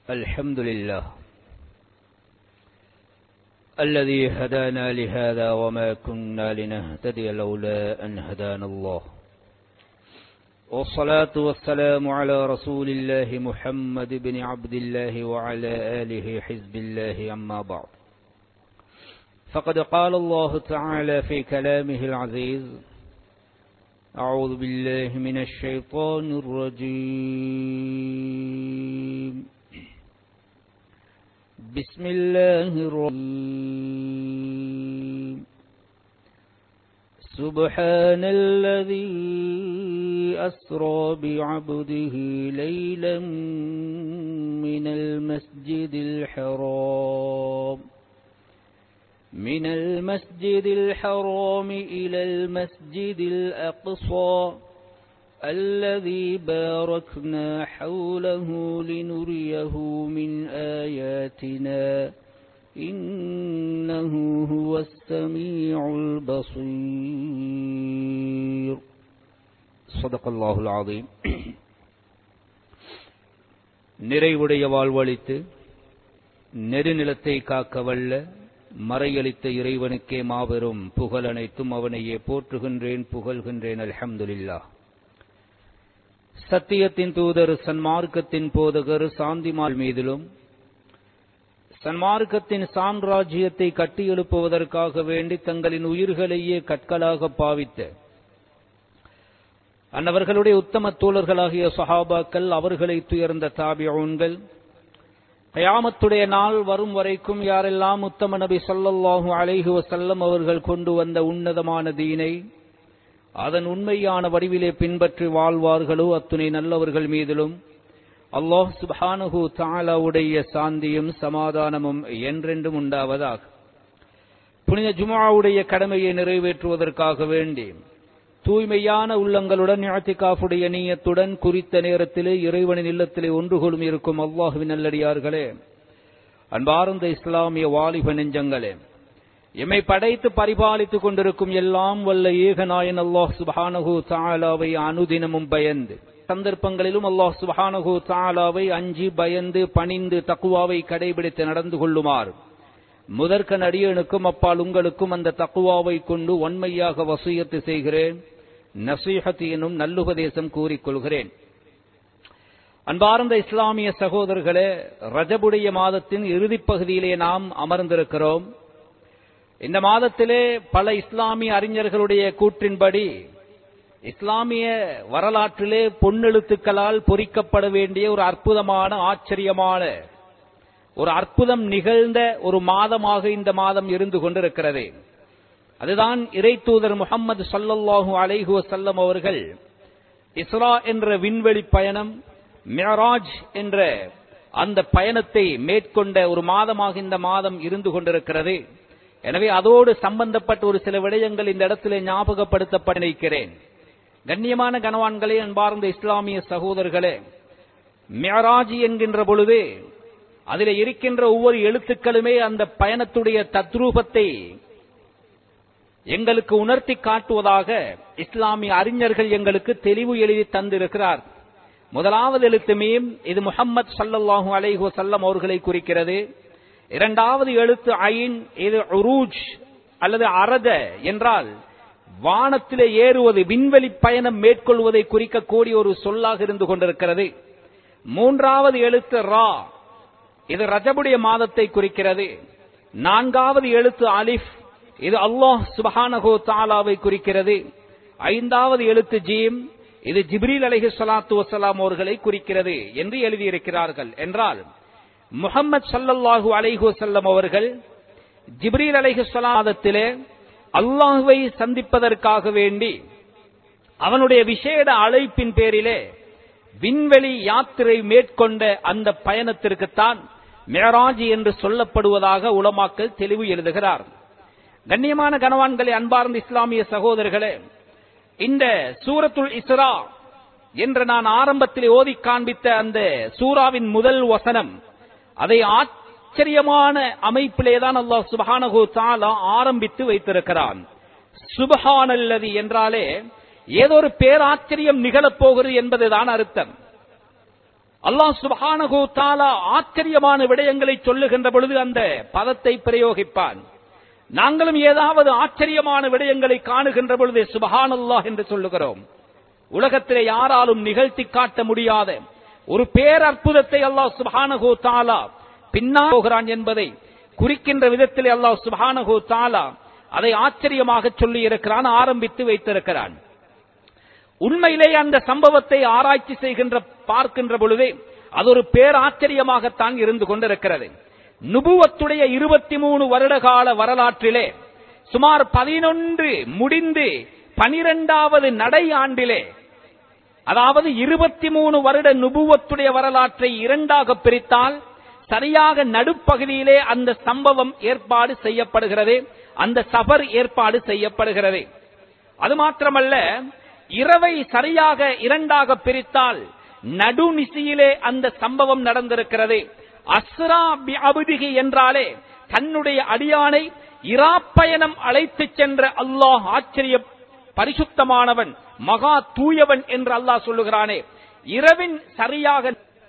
الحمد لله الذي هدانا لهذا وما كنا لنهتدي لولا أن هدانا الله والصلاة والسلام على رسول الله محمد بن عبد الله وعلى آله حزب الله أما بعد فقد قال الله تعالى في كلامه العزيز أعوذ بالله من الشيطان الرجيم بسم الله الرحيم سبحان الذي أسرى بعبده ليلا من المسجد الحرام من المسجد الحرام إلى المسجد الأقصى الذي باركنا حوله لنريه من آياتنا إنه هو السميع البصير صدق الله العظيم நிறைவுடைய வாழ்வழித்து நெருநிலத்தை காக்க வல்ல மறையளித்த இறைவனுக்கே மாபெரும் புகழ் அனைத்தும் அவனையே போற்றுகின்றேன் புகழ்கின்றேன் அல்ஹம்துலில்லா சத்தியத்தின் தூதர் சன்மார்க்கத்தின் போதகர் சாந்திமால் மீதிலும் சன்மார்க்கத்தின் சாம்ராஜ்யத்தை கட்டியெழுப்புவதற்காக வேண்டி தங்களின் உயிர்களையே கற்களாக பாவித்த அன்னவர்களுடைய உத்தம தோழர்களாகிய சஹாபாக்கள் அவர்களை துயர்ந்த தாபியூன்கள் கயாமத்துடைய நாள் வரும் வரைக்கும் யாரெல்லாம் உத்தம நபி சொல்லல்லாஹு அலைஹு வசல்லம் அவர்கள் கொண்டு வந்த உன்னதமான தீனை அதன் உண்மையான வடிவிலே பின்பற்றி வாழ்வார்களோ அத்துணை நல்லவர்கள் மீதிலும் அல்லாஹ் சுபானுகு தாலாவுடைய சாந்தியும் சமாதானமும் என்றென்றும் உண்டாவதாக புனித ஜுமாவுடைய கடமையை நிறைவேற்றுவதற்காக வேண்டி தூய்மையான உள்ளங்களுடன் ஞாத்திகாஃபுடைய நீயத்துடன் குறித்த நேரத்திலே இறைவனின் இல்லத்திலே ஒன்று கொள்ளும் இருக்கும் அல்லாஹுவின் நல்லடியார்களே அன்பார்ந்த இஸ்லாமிய வாலிப நெஞ்சங்களே எம்மை படைத்து பரிபாலித்துக் கொண்டிருக்கும் எல்லாம் வல்ல ஏகநாயன் அல்லாஹ் சுபானகு தாலாவை அனுதினமும் பயந்து சந்தர்ப்பங்களிலும் அல்லாஹ் சுபானகு தாலாவை அஞ்சி பயந்து பணிந்து தக்குவாவை கடைபிடித்து நடந்து கொள்ளுமாறு முதற்க நடிகனுக்கும் அப்பால் உங்களுக்கும் அந்த தக்குவாவை கொண்டு ஒன்மையாக வசூயத்து செய்கிறேன் நசீஹத் எனும் நல்லுபதேசம் கூறிக்கொள்கிறேன் அன்பார்ந்த இஸ்லாமிய சகோதரர்களே ரஜபுடைய மாதத்தின் இறுதிப் பகுதியிலே நாம் அமர்ந்திருக்கிறோம் இந்த மாதத்திலே பல இஸ்லாமிய அறிஞர்களுடைய கூற்றின்படி இஸ்லாமிய வரலாற்றிலே பொன்னெழுத்துக்களால் பொறிக்கப்பட வேண்டிய ஒரு அற்புதமான ஆச்சரியமான ஒரு அற்புதம் நிகழ்ந்த ஒரு மாதமாக இந்த மாதம் இருந்து கொண்டிருக்கிறது அதுதான் இறை தூதர் முகமது சல்லல்லாஹு அலைஹு வசல்லம் அவர்கள் இஸ்ரா என்ற விண்வெளி பயணம் மியராஜ் என்ற அந்த பயணத்தை மேற்கொண்ட ஒரு மாதமாக இந்த மாதம் இருந்து கொண்டிருக்கிறது எனவே அதோடு சம்பந்தப்பட்ட ஒரு சில விடயங்கள் இந்த இடத்திலே ஞாபகப்படுத்தப்பட நினைக்கிறேன் கண்ணியமான கனவான்களே அன்பார்ந்த இஸ்லாமிய சகோதரர்களே மியராஜ் என்கின்ற பொழுது அதில் இருக்கின்ற ஒவ்வொரு எழுத்துக்களுமே அந்த பயணத்துடைய தத்ரூபத்தை எங்களுக்கு உணர்த்தி காட்டுவதாக இஸ்லாமிய அறிஞர்கள் எங்களுக்கு தெளிவு எழுதி தந்திருக்கிறார் முதலாவது எழுத்து மீம் இது முகம்மது சல்லல்லாஹு அலைஹு சல்லம் அவர்களை குறிக்கிறது இரண்டாவது எழுத்து ஐன் இது உரூஜ் அல்லது அரத என்றால் வானத்திலே ஏறுவது விண்வெளி பயணம் மேற்கொள்வதை குறிக்கக்கூடிய ஒரு சொல்லாக இருந்து கொண்டிருக்கிறது மூன்றாவது எழுத்து ரா இது ரஜபுடைய மாதத்தை குறிக்கிறது நான்காவது எழுத்து அலிஃப் இது அல்லாஹ் சுபஹானகோ தாலாவை குறிக்கிறது ஐந்தாவது எழுத்து ஜீம் இது ஜிப்ரீல் அலஹி சலாத்து வசலாம் அவர்களை குறிக்கிறது என்று எழுதியிருக்கிறார்கள் என்றால் முகமது சல்லல்லாஹு அலைஹு செல்லம் அவர்கள் ஜிப்ரீல் அலைஹு சலாதத்திலே அல்லாஹுவை சந்திப்பதற்காக வேண்டி அவனுடைய விசேட அழைப்பின் பேரிலே விண்வெளி யாத்திரை மேற்கொண்ட அந்த பயணத்திற்குத்தான் மேராஜ் என்று சொல்லப்படுவதாக உலமாக்கள் தெளிவு எழுதுகிறார் கண்ணியமான கனவான்களே அன்பார்ந்த இஸ்லாமிய சகோதரர்களே இந்த சூரத்துல் இஸ்ரா என்று நான் ஆரம்பத்தில் ஓதி காண்பித்த அந்த சூராவின் முதல் வசனம் அதை ஆச்சரியமான அமைப்பிலேதான் அல்லாஹ் சுபஹானஹு தாலா ஆரம்பித்து வைத்திருக்கிறான் சுபஹானல்லதி என்றாலே ஏதோ ஒரு பேராச்சரியம் நிகழப் போகிறது என்பதுதான் அர்த்தம் அல்லாஹ் சுபஹானஹு தஆலா ஆச்சரியமான விடயங்களை சொல்லுகின்ற பொழுது அந்த பதத்தை பிரயோகிப்பான் நாங்களும் ஏதாவது ஆச்சரியமான விடயங்களை காணுகின்ற பொழுது சுபஹானல்லாஹ் என்று சொல்லுகிறோம் உலகத்திலே யாராலும் நிகழ்த்தி காட்ட முடியாத ஒரு பேரற்புதத்தை அல்லாஹ் சுபஹானஹு தஆலா பின்னா போகிறான் என்பதை குறிக்கின்ற விதத்திலே அல்லாஹ் சுபஹானஹு தஆலா அதை ஆச்சரியமாக சொல்லி இருக்கிறான் ஆரம்பித்து வைத்திருக்கிறான் உண்மையிலே அந்த சம்பவத்தை ஆராய்ச்சி செய்கின்ற பார்க்கின்ற பொழுதே அது ஒரு பேராச்சரியமாகத்தான் இருந்து கொண்டிருக்கிறது நுபுவத்துடைய இருபத்தி மூணு வருட கால வரலாற்றிலே சுமார் பதினொன்று முடிந்து பனிரெண்டாவது நடை ஆண்டிலே அதாவது இருபத்தி மூணு வருட நுபுவத்துடைய வரலாற்றை இரண்டாக பிரித்தால் சரியாக நடுப்பகுதியிலே அந்த சம்பவம் ஏற்பாடு செய்யப்படுகிறது அந்த சபர் ஏற்பாடு செய்யப்படுகிறது அது மாத்திரமல்ல இரவை சரியாக இரண்டாக பிரித்தால் நடுநிசியிலே அந்த சம்பவம் நடந்திருக்கிறது அஸ்ரா பி அபுதிகி என்றாலே தன்னுடைய அடியானை இராப்பயணம் அழைத்துச் சென்ற அல்லாஹ் ஆச்சரிய பரிசுத்தமானவன் மகா தூயவன் என்று அல்லாஹ் சொல்லுகிறானே இரவின் சரியாக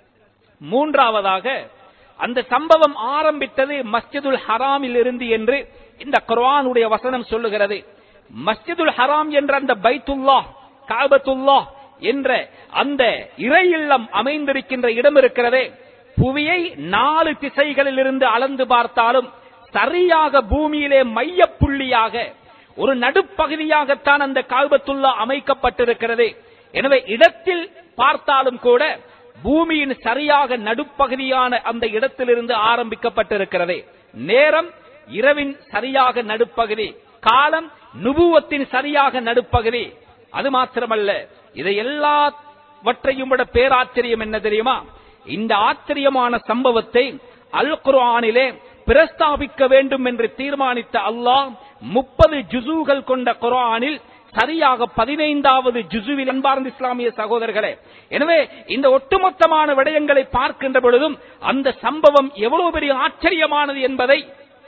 மூன்றாவதாக அந்த சம்பவம் ஆரம்பித்தது மஸ்ஜிதுல் ஹராமில் இருந்து என்று இந்த குர்ஆனுடைய வசனம் சொல்லுகிறது மஸ்ஜிதுல் ஹராம் என்ற அந்த பைத்துல்லா காபத்துல்லா என்ற அந்த இறை இல்லம் அமைந்திருக்கின்ற இடம் இருக்கிறதே புவியை நாலு திசைகளில் இருந்து அளந்து பார்த்தாலும் சரியாக பூமியிலே மைய புள்ளியாக ஒரு நடுப்பகுதியாகத்தான் அந்த காபத்துல்லா அமைக்கப்பட்டிருக்கிறது எனவே இடத்தில் பார்த்தாலும் கூட பூமியின் சரியாக நடுப்பகுதியான அந்த இடத்திலிருந்து ஆரம்பிக்கப்பட்டிருக்கிறது நேரம் இரவின் சரியாக நடுப்பகுதி காலம் நுபுவத்தின் சரியாக நடுப்பகுதி அது மாத்திரமல்ல இதை எல்லாவற்றையும் விட பேராச்சரியம் என்ன தெரியுமா இந்த ஆச்சரியமான சம்பவத்தை அல் குர்ஆனிலே பிரஸ்தாபிக்க வேண்டும் என்று தீர்மானித்த அல்லாஹ் முப்பது ஜுசூகள் கொண்ட குர்ஆனில் சரியாக பதினைந்தாவது ஜுசுவில் அன்பார்ந்த இஸ்லாமிய சகோதரர்களே எனவே இந்த ஒட்டுமொத்தமான விடயங்களை பார்க்கின்ற பொழுதும் அந்த சம்பவம் எவ்வளவு பெரிய ஆச்சரியமானது என்பதை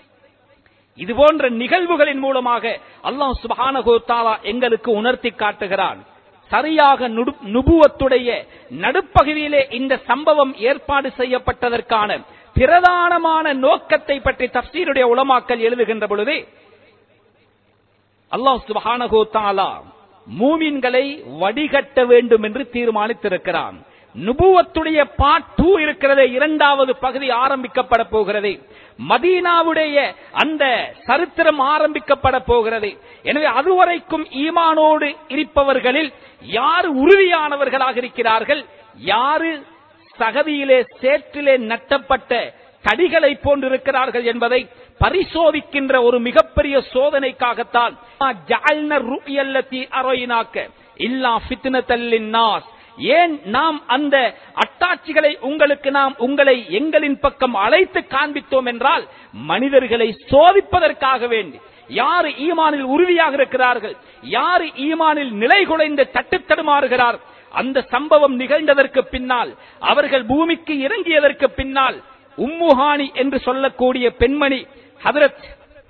இது போன்ற நிகழ்வுகளின் மூலமாக அல்லாஹ் சுபஹானஹு தஆலா எங்களுக்கு உணர்த்தி காட்டுகிறான் சரியாக நுடு- நுபுவத்துடைய நடுப்பகுதியிலே இந்த சம்பவம் ஏற்பாடு செய்யப்பட்டதற்கான பிரதானமான நோக்கத்தை பற்றி தப்சீருடைய உலமாக்கல் எழுதுகின்ற பொழுது அல்லாஹ் சுபஹானஹு தஆலா மூமின்களை வடிகட்ட வேண்டும் என்று தீர்மானித்திருக்கிறான் நுபுவத்துடைய பார்ட் டூ இருக்கிறதே இரண்டாவது பகுதி ஆரம்பிக்கப்பட போகிறது மதீனாவுடைய அந்த சரித்திரம் ஆரம்பிக்கப்பட போகிறது எனவே அதுவரைக்கும் ஈமானோடு இருப்பவர்களில் யார் உறுதியானவர்களாக இருக்கிறார்கள் யாரு சகதியிலே சேற்றிலே நட்டப்பட்ட தடிகளை போன்றிருக்கிறார்கள் என்பதை பரிசோதிக்கின்ற ஒரு மிகப்பெரிய சோதனைக்காகத்தான் ஜஅல்ன ருயல்லதி அரோயினாக்க இல்லா ஃபித்னத்தல்லின் நாஸ் ஏன் நாம் அந்த அட்டாட்சிகளை உங்களுக்கு நாம் உங்களை எங்களின் பக்கம் அழைத்து காண்பித்தோம் என்றால் மனிதர்களை சோதிப்பதற்காக வேண்டி யார் ஈமானில் உறுதியாக இருக்கிறார்கள் யார் ஈமானில் நிலை குலைந்து தட்டுத்தடுமாறுகிறார் அந்த சம்பவம் நிகழ்ந்ததற்கு பின்னால் அவர்கள் பூமிக்கு இறங்கியதற்கு பின்னால் உம்முஹானி என்று சொல்லக்கூடிய பெண்மணி ஹதரத்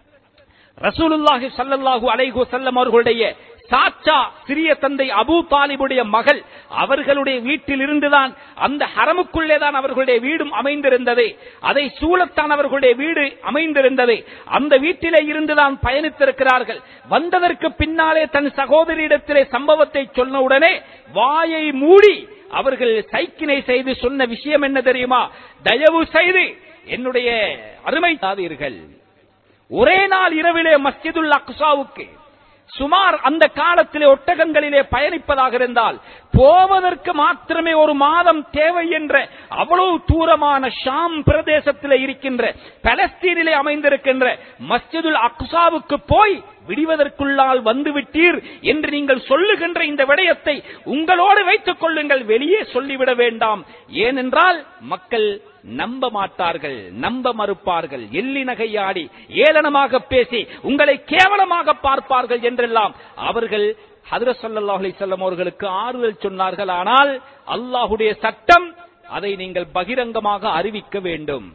ரசூலுல்லாஹி ஸல்லல்லாஹு அலைஹி வஸல்லம் அவர்களுடைய சாச்சா சிறிய தந்தை அபூ தாலிபுடைய மகள் அவர்களுடைய வீட்டில் இருந்துதான் அந்த ஹரமுக்குள்ளே தான் அவர்களுடைய வீடும் அமைந்திருந்தது அதை சூழத்தான் அவர்களுடைய வீடு அமைந்திருந்தது அந்த வீட்டிலே இருந்துதான் பயணித்திருக்கிறார்கள் வந்ததற்கு பின்னாலே தன் சகோதரியிடத்திலே சம்பவத்தை சொன்ன உடனே வாயை மூடி அவர்கள் சைக்கினை செய்து சொன்ன விஷயம் என்ன தெரியுமா தயவு செய்து என்னுடைய அருமை தாதீர்கள் ஒரே நாள் இரவிலே மஸ்ஜிதுல் அக்ஸாவுக்கு சுமார் அந்த காலத்திலே ஒட்டகங்களிலே பயணிப்பதாக இருந்தால் போவதற்கு மாத்திரமே ஒரு மாதம் தேவை என்ற அவ்வளவு தூரமான ஷாம் பிரதேசத்திலே இருக்கின்ற பலஸ்தீனிலே அமைந்திருக்கின்ற மஸ்ஜிதுல் அக்ஸாவுக்கு போய் விடுவதற்குள்ளால் வந்து விட்டீர் என்று நீங்கள் சொல்லுகின்ற இந்த விடயத்தை உங்களோடு வைத்துக் கொள்ளுங்கள் வெளியே சொல்லிவிட வேண்டாம் ஏனென்றால் மக்கள் நம்ப மாட்டார்கள் நம்ப மறுப்பார்கள் எள்ளி நகையாடி ஏளனமாக பேசி உங்களை கேவலமாக பார்ப்பார்கள் என்றெல்லாம் அவர்கள் ஹதரத் ஸல்லல்லாஹு அலைஹி வஸல்லம் அவர்களுக்கு ஆறுதல் சொன்னார்கள் ஆனால் அல்லாஹ்வுடைய சட்டம் அதை நீங்கள் பகிரங்கமாக அறிவிக்க வேண்டும்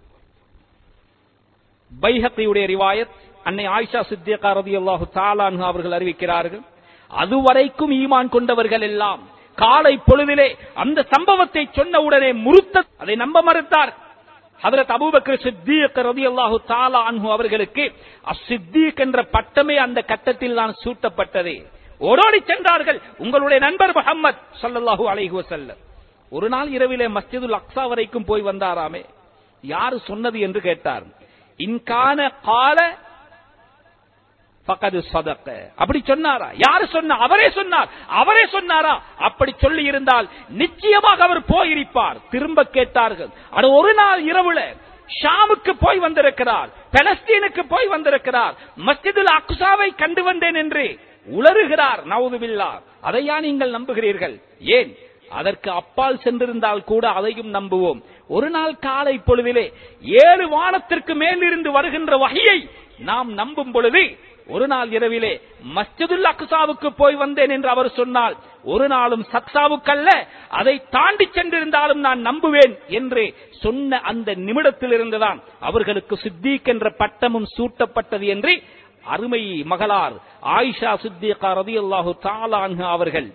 பைஹக்கியுடைய ரிவாயத் அன்னை ஆயிஷா சித்தியகா ரலியல்லாஹு தஆலா அன்ஹா அவர்கள் அறிவிக்கிறார்கள் அதுவரைக்கும் ஈமான் கொண்டவர்கள் எல்லாம் காலை பொழுதிலே அந்த சம்பவத்தை சொன்ன உடனே முறுத்த அதை நம்ப மறுத்தார் ஹதரத் அபூபக்கர் சித்தீக் ரலியல்லாஹு தஆலா அன்ஹு அவர்களுக்கு அஸ்ஸித்தீக் என்ற பட்டமே அந்த கட்டத்தில் தான் சூட்டப்பட்டது ஓடோடி சென்றார்கள் உங்களுடைய நண்பர் முஹம்மத் ஸல்லல்லாஹு அலைஹி வஸல்லம் ஒரு நாள் இரவிலே மஸ்ஜிதுல் அக்ஸா வரைக்கும் போய் வந்தாராமே யாரு சொன்னது என்று கேட்டார் இன்கான கால பக்கது சதக்க அப்படி சொன்னாரா யாரு சொன்னா அவரே சொன்னார் அவரே சொன்னாரா அப்படி சொல்லி இருந்தால் நிச்சயமாக அவர் போயிருப்பார் திரும்ப கேட்டார்கள் அது ஒரு நாள் இரவுல ஷாமுக்கு போய் வந்திருக்கிறார் பலஸ்தீனுக்கு போய் வந்திருக்கிறார் மஸ்ஜிதுல் அக்சாவை கண்டு வந்தேன் என்று உளறுகிறார் நவுதுபில்லா அதையா நீங்கள் நம்புகிறீர்கள் ஏன் அதற்கு அப்பால் சென்றிருந்தால் கூட அதையும் நம்புவோம் ஒரு நாள் காலை பொழுதிலே ஏழு வானத்திற்கு மேலிருந்து வருகின்ற வகையை நாம் நம்பும் பொழுது ஒரு நாள் இரவிலே மஸ்ஜிதுல் அக்சாவுக்கு போய் வந்தேன் என்று அவர் சொன்னால் ஒரு நாளும் சக்சாவுக்கல்ல அதை தாண்டி சென்றிருந்தாலும் நான் நம்புவேன் என்று சொன்ன அந்த நிமிடத்தில் இருந்துதான் அவர்களுக்கு சித்திக் என்ற பட்டமும் சூட்டப்பட்டது என்று அருமை மகளார் ஆயிஷா சித்திகா ரதியல்லாஹு தாலா அவர்கள்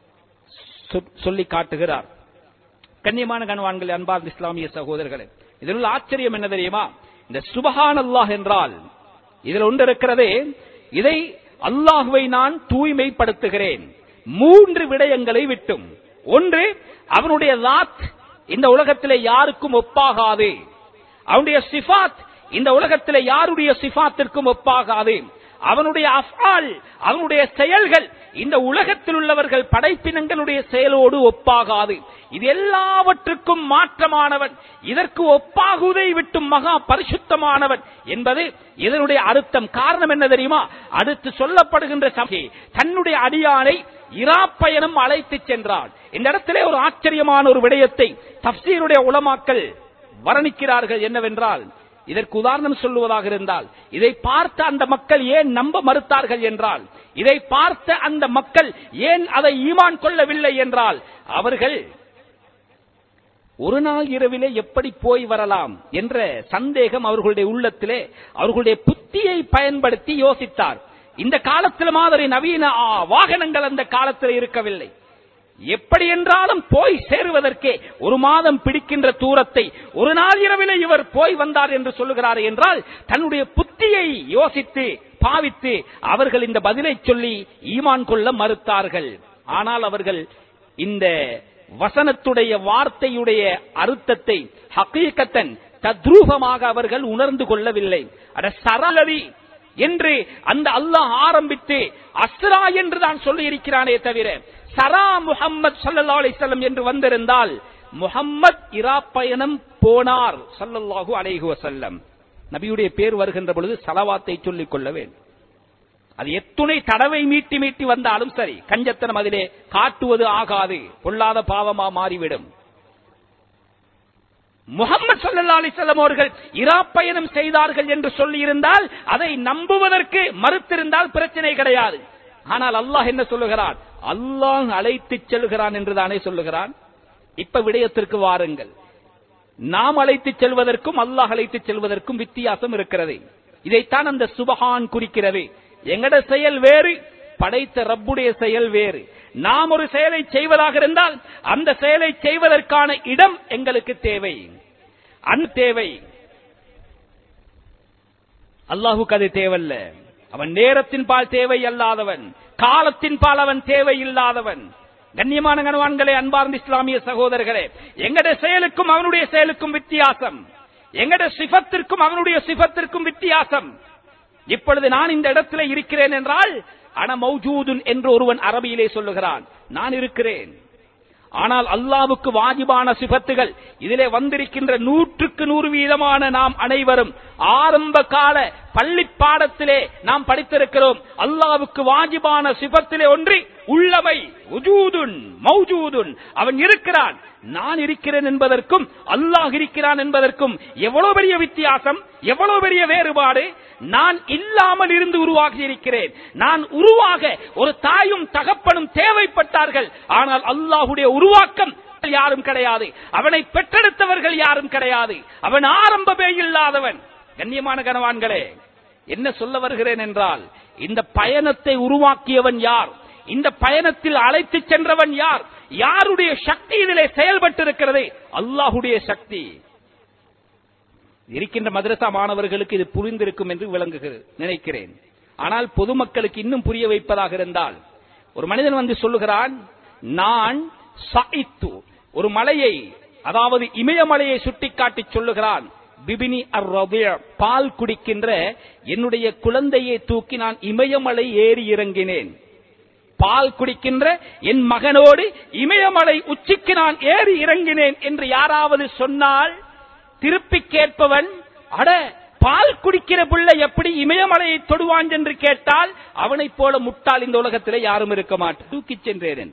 சொ- சொல்லி காட்டுகிறார் கண்ணியமான கணவான்கள் அன்பார்ந்த இஸ்லாமிய சகோதரர்களே இதில் உள்ள ஆச்சரியம் என்ன தெரியுமா இந்த சுபஹான் அல்லாஹ் என்றால் இதில் ஒன்று இருக்கிறதே இதை அல்லாஹுவை நான் தூய்மைப்படுத்துகிறேன் மூன்று விடயங்களை விட்டும் ஒன்று அவனுடைய லாத் இந்த உலகத்திலே யாருக்கும் ஒப்பாகாது அவனுடைய சிஃபாத் இந்த உலகத்திலே யாருடைய சிஃபாத்திற்கும் ஒப்பாகாது அவனுடைய அஃபால் அவனுடைய செயல்கள் இந்த உலகத்தில் உள்ளவர்கள் படைப்பினங்களுடைய செயலோடு ஒப்பாகாது இது எல்லாவற்றுக்கும் மாற்றமானவன் இதற்கு ஒப்பாகுவதை விட்டும் மகா பரிசுத்தமானவன் என்பது இதனுடைய அர்த்தம் காரணம் என்ன தெரியுமா அடுத்து சொல்லப்படுகின்ற சபை தன்னுடைய அடியானை இராப்பயணம் அழைத்து சென்றான் இந்த இடத்திலே ஒரு ஆச்சரியமான ஒரு விடயத்தை தப்சீருடைய உலமாக்கள் வர்ணிக்கிறார்கள் என்னவென்றால் இதற்கு உதாரணம் சொல்லுவதாக இருந்தால் இதை பார்த்த அந்த மக்கள் ஏன் நம்ப மறுத்தார்கள் என்றால் இதை பார்த்த அந்த மக்கள் ஏன் அதை ஈமான் கொள்ளவில்லை என்றால் அவர்கள் ஒரு நாள் இரவிலே எப்படி போய் வரலாம் என்ற சந்தேகம் அவர்களுடைய உள்ளத்திலே அவர்களுடைய புத்தியை பயன்படுத்தி யோசித்தார் இந்த காலத்தில் மாதிரி நவீன ஆ, வாகனங்கள் அந்த காலத்தில் இருக்கவில்லை எப்படி என்றாலும் போய் சேருவதற்கே ஒரு மாதம் பிடிக்கின்ற தூரத்தை ஒரு நாள் இரவிலே இவர் போய் வந்தார் என்று சொல்லுகிறார் என்றால் தன்னுடைய புத்தியை யோசித்து பாவித்து அவர்கள் இந்த பதிலை சொல்லி ஈமான் கொள்ள மறுத்தார்கள் ஆனால் அவர்கள் இந்த வசனத்துடைய வார்த்தையுடைய அர்த்தத்தை ஹக்கீக்கத்தன் தத்ரூபமாக அவர்கள் உணர்ந்து கொள்ளவில்லை அட சரளதி என்று அந்த அல்லாஹ் ஆரம்பித்து அஸ்ரா என்று தான் சொல்லி இருக்கிறானே தவிர சரா முஹம்மத் ஸல்லல்லாஹு அலைஹி வஸல்லம் என்று வந்திருந்தால் முஹம்மத் இராப்பயணம் போனார் ஸல்லல்லாஹு அலைஹி வஸல்லம் நபியுடைய பேர் வருகின்ற பொழுது சலவாத்தை சொல்லிக் கொள்ள வேண்டும் அது எத்துணை தடவை மீட்டி மீட்டி வந்தாலும் சரி கஞ்சத்தனம் அதிலே காட்டுவது ஆகாது பொல்லாத பாவமா மாறிவிடும் முகமது சல்லா அலிசல்லம் அவர்கள் இராப்பயணம் செய்தார்கள் என்று சொல்லியிருந்தால் அதை நம்புவதற்கு மறுத்திருந்தால் பிரச்சனை கிடையாது ஆனால் அல்லாஹ் என்ன சொல்லுகிறான் அல்லாஹ் அழைத்துச் செல்கிறான் என்று தானே சொல்லுகிறான் இப்ப விடயத்திற்கு வாருங்கள் நாம் அழைத்துச் செல்வதற்கும் அல்லாஹ் அழைத்துச் செல்வதற்கும் வித்தியாசம் இருக்கிறது இதைத்தான் அந்த சுபஹான் குறிக்கிறது எங்கட செயல் வேறு படைத்த ரப்புடைய செயல் வேறு நாம் ஒரு செயலை செய்வதாக இருந்தால் அந்த செயலை செய்வதற்கான இடம் எங்களுக்கு தேவை அன் தேவை அல்லாஹுக்கு அது தேவையில்ல அவன் நேரத்தின் பால் தேவை அல்லாதவன் காலத்தின் பால் அவன் தேவை இல்லாதவன் கண்ணியமான கணவான்களே அன்பார்ந்த இஸ்லாமிய சகோதரர்களே எங்கட செயலுக்கும் அவனுடைய செயலுக்கும் வித்தியாசம் எங்கட சிஃபத்திற்கும் அவனுடைய சிஃபத்திற்கும் வித்தியாசம் இப்பொழுது நான் இந்த இடத்துல இருக்கிறேன் என்றால் அன மௌஜூதுன் என்று ஒருவன் அரபியிலே சொல்லுகிறான் நான் இருக்கிறேன் ஆனால் அல்லாவுக்கு வாஜிபான சிபத்துகள் இதிலே வந்திருக்கின்ற நூற்றுக்கு நூறு வீதமான நாம் அனைவரும் ஆரம்ப கால பள்ளி பாடத்திலே நாம் படித்திருக்கிறோம் அல்லாவுக்கு வாஜிபான சிபத்திலே ஒன்று உள்ளவை உஜூதுன் மௌஜூதுன் அவன் இருக்கிறான் நான் இருக்கிறேன் என்பதற்கும் அல்லாஹ் இருக்கிறான் என்பதற்கும் எவ்வளவு பெரிய வித்தியாசம் எவ்வளவு பெரிய வேறுபாடு நான் இல்லாமல் இருந்து உருவாகி இருக்கிறேன் நான் உருவாக ஒரு தாயும் தகப்பனும் தேவைப்பட்டார்கள் ஆனால் அல்லாஹுடைய உருவாக்கம் யாரும் கிடையாது அவனை பெற்றெடுத்தவர்கள் யாரும் கிடையாது அவன் ஆரம்பமே இல்லாதவன் கண்ணியமான கனவான்களே என்ன சொல்ல வருகிறேன் என்றால் இந்த பயணத்தை உருவாக்கியவன் யார் இந்த பயணத்தில் அழைத்துச் சென்றவன் யார் யாருடைய சக்தி இதிலே செயல்பட்டிருக்கிறது அல்லாஹுடைய சக்தி இருக்கின்ற மதரசா மாணவர்களுக்கு இது புரிந்திருக்கும் என்று விளங்குகிறது நினைக்கிறேன் ஆனால் பொதுமக்களுக்கு இன்னும் புரிய வைப்பதாக இருந்தால் ஒரு மனிதன் வந்து சொல்லுகிறான் நான் சாயித்து ஒரு மலையை அதாவது இமயமலையை சுட்டிக்காட்டி சொல்லுகிறான் பிபினி அர் பால் குடிக்கின்ற என்னுடைய குழந்தையை தூக்கி நான் இமயமலை ஏறி இறங்கினேன் பால் குடிக்கின்ற என் மகனோடு இமயமலை உச்சிக்கு நான் ஏறி இறங்கினேன் என்று யாராவது சொன்னால் திருப்பி கேட்பவன் அட பால் குடிக்கிற பிள்ளை எப்படி இமயமலையை தொடுவான் என்று கேட்டால் அவனைப் போல முட்டாள் இந்த உலகத்திலே யாரும் இருக்க மாட்டார் தூக்கிச் சென்றேன்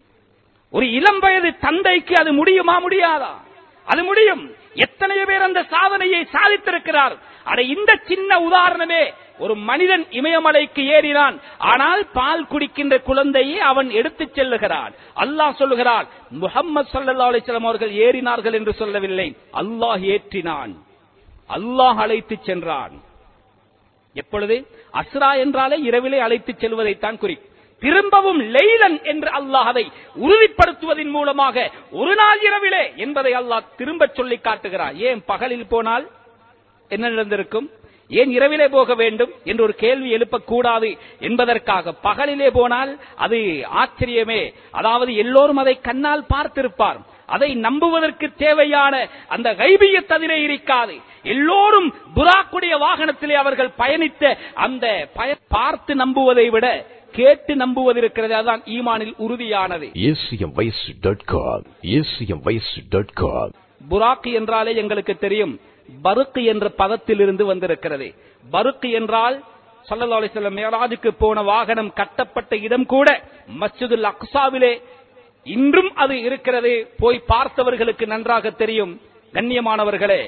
ஒரு இளம் வயது தந்தைக்கு அது முடியுமா முடியாதா அது முடியும் எத்தனையோ பேர் அந்த சாதனையை சாதித்திருக்கிறார் அட இந்த சின்ன உதாரணமே ஒரு மனிதன் இமயமலைக்கு ஏறினான் ஆனால் பால் குடிக்கின்ற குழந்தையை அவன் எடுத்துச் செல்லுகிறான் அல்லாஹ் சொல்லுகிறான் முகம்மது சல்லா அலிஸ்லாம் அவர்கள் ஏறினார்கள் என்று சொல்லவில்லை அல்லாஹ் ஏற்றினான் அல்லாஹ் அழைத்துச் சென்றான் எப்பொழுது அஸ்ரா என்றாலே இரவிலே அழைத்துச் செல்வதைத்தான் குறிக்கும் திரும்பவும் லெய்லன் என்று அல்லாஹ் அதை உறுதிப்படுத்துவதன் மூலமாக ஒரு நாள் இரவிலே என்பதை அல்லாஹ் திரும்ப சொல்லி காட்டுகிறார் ஏன் பகலில் போனால் என்ன நடந்திருக்கும் ஏன் இரவிலே போக வேண்டும் என்று ஒரு கேள்வி எழுப்பக்கூடாது என்பதற்காக பகலிலே போனால் அது ஆச்சரியமே அதாவது எல்லோரும் அதை கண்ணால் பார்த்திருப்பார் அதை நம்புவதற்கு தேவையான அந்த கைபியத் அதிலே இருக்காது எல்லோரும் புறாக்குடைய வாகனத்திலே அவர்கள் பயணித்த அந்த பய- பார்த்து நம்புவதை விட கேட்டு நம்புவது இருக்கிறது அதுதான் ஈமானில் உறுதியானது acmvice.com acmvice.com புராக்கு என்றாலே எங்களுக்கு தெரியும் பருக்கு என்ற பதத்திலிருந்து வந்திருக்கிறது பருக்கு என்றால் சல்லல்லாஹு அலைஹி வஸல்லம் மேராஜுக்கு போன வாகனம் கட்டப்பட்ட இடம் கூட மஸ்ஜிதுல் அக்ஸாவிலே இன்றும் அது இருக்கிறது போய் பார்த்தவர்களுக்கு நன்றாக தெரியும் கண்ணியமானவர்களே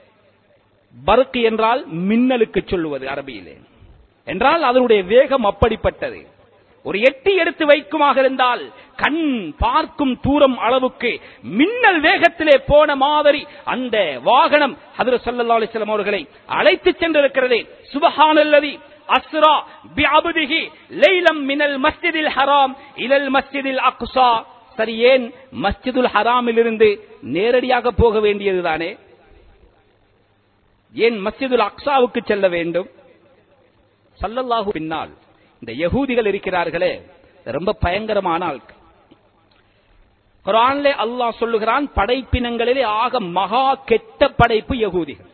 பருக்கு என்றால் மின்னலுக்கு சொல்லுவது அரபியிலே என்றால் அதனுடைய வேகம் அப்படிப்பட்டது ஒரு எட்டி எடுத்து வைக்குமாக இருந்தால் கண் பார்க்கும் தூரம் அளவுக்கு மின்னல் வேகத்திலே போன மாதிரி அந்த வாகனம் ஹதரத் ஸல்லல்லாஹு அலைஹி வஸல்லம் அவர்களை அழைத்து சென்றிருக்கிறது சுபஹானல்லதி அஸ்ரா பிஅப்திஹி லைலம் மினல் மஸ்ஜிதில் ஹராம் இலல் மஸ்ஜிதில் அக்ஸா சரி ஏன் மஸ்ஜிதுல் ஹராமிலிருந்து நேரடியாக போக வேண்டியதுதானே ஏன் மஸ்ஜிதுல் அக்ஸாவுக்கு செல்ல வேண்டும் சல்லல்லாஹு பின்னால் இந்த யகூதிகள் இருக்கிறார்களே ரொம்ப பயங்கரமான ஆட்கள் குரான்லே அல்லாஹ் சொல்லுகிறான் படைப்பினங்களிலே ஆக மகா கெட்ட படைப்பு யகூதிகள்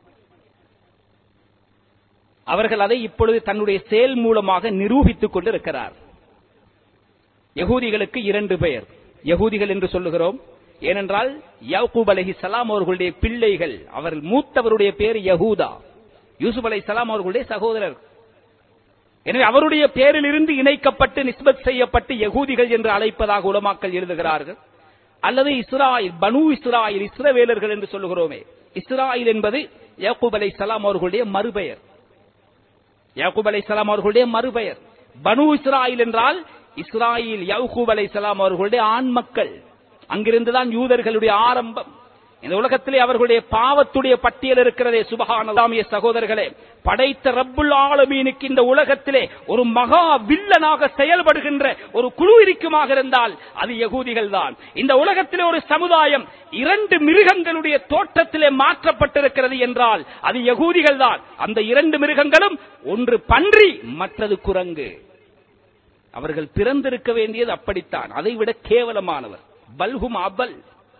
அவர்கள் அதை இப்பொழுது தன்னுடைய செயல் மூலமாக நிரூபித்துக் கொண்டிருக்கிறார் யகூதிகளுக்கு இரண்டு பெயர் யகூதிகள் என்று சொல்லுகிறோம் ஏனென்றால் யாக்கூப் அலைஹி சலாம் அவர்களுடைய பிள்ளைகள் அவர் மூத்தவருடைய பேர் யகூதா யூசுப் அலை சலாம் அவர்களுடைய சகோதரர் எனவே அவருடைய பேரிலிருந்து இணைக்கப்பட்டு நிஸ்பத் செய்யப்பட்டு யகூதிகள் என்று அழைப்பதாக உலமாக்கள் எழுதுகிறார்கள் அல்லது இஸ்ராயில் பனு இஸ்ராயில் இஸ்ரவேலர்கள் என்று சொல்லுகிறோமே இஸ்ராயில் என்பது யாக்கூப் அலை சலாம் அவர்களுடைய மறுபெயர் யாக்கூப் அலை சலாம் அவர்களுடைய மறுபெயர் பனு இஸ்ராயில் என்றால் இஸ்ராயில் யாக்கூப் அலை சலாம் அவர்களுடைய ஆண் மக்கள் அங்கிருந்துதான் யூதர்களுடைய ஆரம்பம் இந்த உலகத்திலே அவர்களுடைய பாவத்துடைய பட்டியல் இருக்கிறதே சுபஹானல்லாமிய சகோதரர்களே படைத்த ரப்புல் ஆலமீனுக்கு இந்த உலகத்திலே ஒரு மகா வில்லனாக செயல்படுகின்ற ஒரு குழு இருக்குமாக இருந்தால் அது யகூதிகள் தான் இந்த உலகத்திலே ஒரு சமுதாயம் இரண்டு மிருகங்களுடைய தோற்றத்திலே மாற்றப்பட்டிருக்கிறது என்றால் அது யகூதிகள் தான் அந்த இரண்டு மிருகங்களும் ஒன்று பன்றி மற்றது குரங்கு அவர்கள் பிறந்திருக்க வேண்டியது அப்படித்தான் அதை விட கேவலமானவர் பல்ஹும் அபல்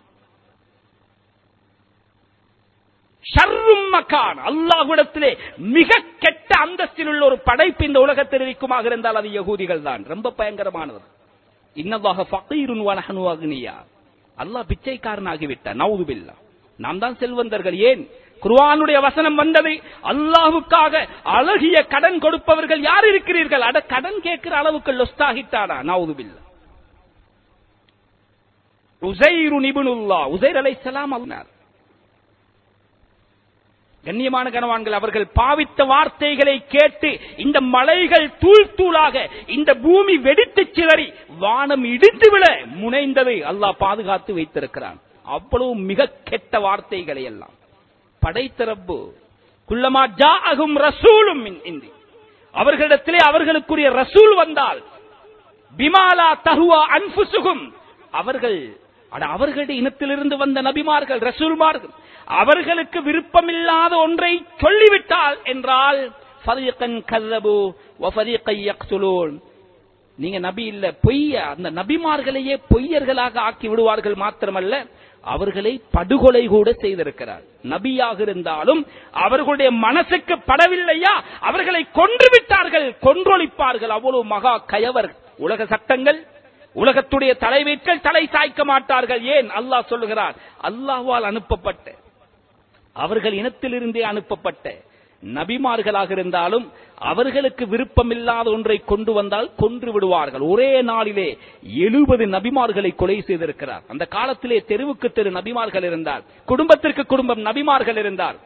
ஷர்ரும் மக்கான் அல்லாஹ்விடத்திலே மிக கெட்ட அந்தஸ்தில் உள்ள ஒரு படைப்பு இந்த உலகத்தில் இருக்குமாக இருந்தால் அது யகூதிகள் தான் ரொம்ப பயங்கரமானவர் இன்னவாக ஃபகீருன் வனஹனு அக்னியா அல்லாஹ் பிச்சைக்காரனாகிவிட்டார் நவுது பில்லா நாம் தான் செல்வந்தர்கள் ஏன் குர்ஆனுடைய வசனம் வந்தது அல்லாஹ்வுக்காக அழகிய கடன் கொடுப்பவர்கள் யார் இருக்கிறீர்கள் அட கடன் கேட்கிற அளவுக்கு லொஸ்தாகிட்டானா நவுது பில்லா உசைரு நிபுனுல்லா உசைர் அலைஹிஸ்ஸலாம் அல்லாஹ் கண்ணியமான கனவான்கள் அவர்கள் பாவித்த வார்த்தைகளை கேட்டு இந்த மலைகள் தூள் தூளாக இந்த பூமி வெடித்து சிதறி வானம் இடித்து விட முனைந்ததை அல்லாஹ் பாதுகாத்து வைத்திருக்கிறான் அவ்வளவு மிக கெட்ட வார்த்தைகளை எல்லாம் படைத்த ரப்பு குள்ளமா ஜாஅகும் ரசூலும் மின் இந்தி அவர்களிடத்திலே அவர்களுக்குரிய ரசூல் வந்தால் பிமாலா தஹுவா அன்புசுகும் அவர்கள் அட அவர்களுடைய இனத்திலிருந்து வந்த நபிமார்கள் ரசூல்மார்கள் அவர்களுக்கு விருப்பமில்லாத ஒன்றை சொல்லிவிட்டால் என்றால் ஃபரீகன் கல்லபு வஃபரீகை யக்துலூன் நீங்க நபி இல்ல பொய்ய அந்த நபிமார்களையே பொய்யர்களாக ஆக்கி விடுவார்கள் மாத்திரமல்ல அவர்களை படுகொலை கூட செய்திருக்கிறார் நபியாக இருந்தாலும் அவர்களுடைய மனசுக்கு படவில்லையா அவர்களை கொன்று விட்டார்கள் கொன்றொழிப்பார்கள் அவ்வளவு மகா கயவர் உலக சட்டங்கள் உலகத்துடைய தலைவீர்கள் தலை சாய்க்க மாட்டார்கள் ஏன் அல்லாஹ் சொல்லுகிறார் அல்லாஹ்வால் அனுப்பப்பட்ட அவர்கள் இனத்திலிருந்தே அனுப்பப்பட்ட நபிமார்களாக இருந்தாலும் அவர்களுக்கு விருப்பமில்லாத ஒன்றை கொண்டு வந்தால் கொன்று விடுவார்கள் ஒரே நாளிலே எழுபது நபிமார்களை கொலை செய்திருக்கிறார் அந்த காலத்திலே தெருவுக்கு தெரு நபிமார்கள் இருந்தார் குடும்பத்திற்கு குடும்பம் நபிமார்கள் இருந்தார்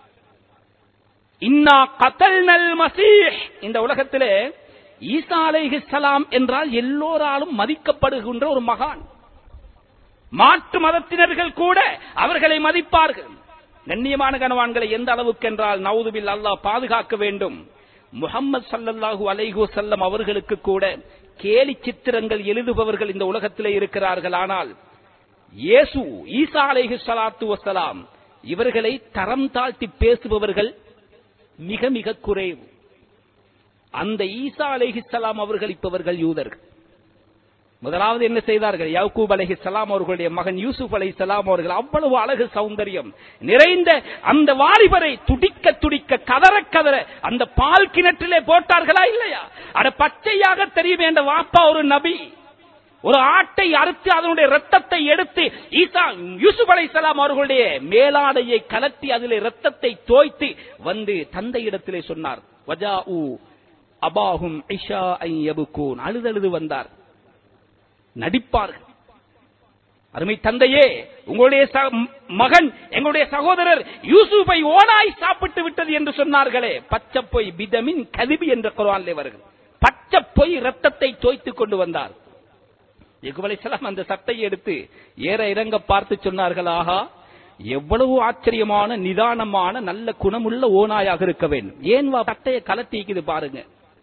இன்னா கத்தல் மசீஹ் இந்த உலகத்திலே ஈசா அலைஹிஸ்ஸலாம் என்றால் எல்லோராலும் மதிக்கப்படுகின்ற ஒரு மகான் மாற்று மதத்தினர்கள் கூட அவர்களை மதிப்பார்கள் கண்ணியமான கனவான்களை எந்த அளவுக்கு என்றால் நவுதுபில் அல்லாஹ் பாதுகாக்க வேண்டும் முகம்மது சல்லல்லாஹு அலைஹு வஸல்லம் அவர்களுக்கு கூட கேலி சித்திரங்கள் எழுதுபவர்கள் இந்த உலகத்திலே இருக்கிறார்கள் ஆனால் இயேசு ஈசா அலைஹி ஸலாத்து வஸலாம் இவர்களை தரம் தாழ்த்தி பேசுபவர்கள் மிக மிக குறைவு அந்த ஈசா அலைஹிஸ்ஸலாம் அவர்கள் இப்பவர்கள் யூதர்கள் முதலாவது என்ன செய்தார்கள் யாக்கூப் அலைஹிஸ்ஸலாம் அவர்களுடைய மகன் யூசுப் அலைஹிஸ்ஸலாம் அவர்கள் அவ்வளவு அழகு சௌந்தரியம் நிறைந்த அந்த வாலிபரை துடிக்க துடிக்க கதற கதற அந்த பால் கிணற்றிலே போட்டார்களா இல்லையா அட பச்சையாக தெரியும் என்ற வாப்பா ஒரு நபி ஒரு ஆட்டை அறுத்து அதனுடைய ரத்தத்தை எடுத்து ஈசா யூசுப் அலைஹிஸ்ஸலாம் அவர்களுடைய மேலாடையை கலட்டி அதிலே ரத்தத்தை தோய்த்து வந்து தந்தையிடத்திலே சொன்னார் வஜாஉ அபாஹும் இஷா ஐ யபுகூன் அழுதழுது வந்தார் நடிப்பார்கள் அருமை தந்தையே உங்களுடைய ச- மகன் எங்களுடைய சகோதரர் யூசுஃபை ஓனாய் சாப்பிட்டு விட்டது என்று சொன்னார்களே பச்சை பொய் பிதமின் கதிபி என்ற குர்ஆனிலே வருகிறது பச்சை பொய் ரத்தத்தை தோய்த்துக் கொண்டு வந்தார் யகுப் அலைஹிஸ்ஸலாம் அந்த சட்டை எடுத்து ஏற இறங்க பார்த்து சொன்னார்கள் ஆஹா எவ்வளவு ஆச்சரியமான நிதானமான நல்ல குணமுள்ள ஓனாயாக இருக்க வேண்டும் ஏன் வா சட்டையை கலட்டிக்குது பாருங்க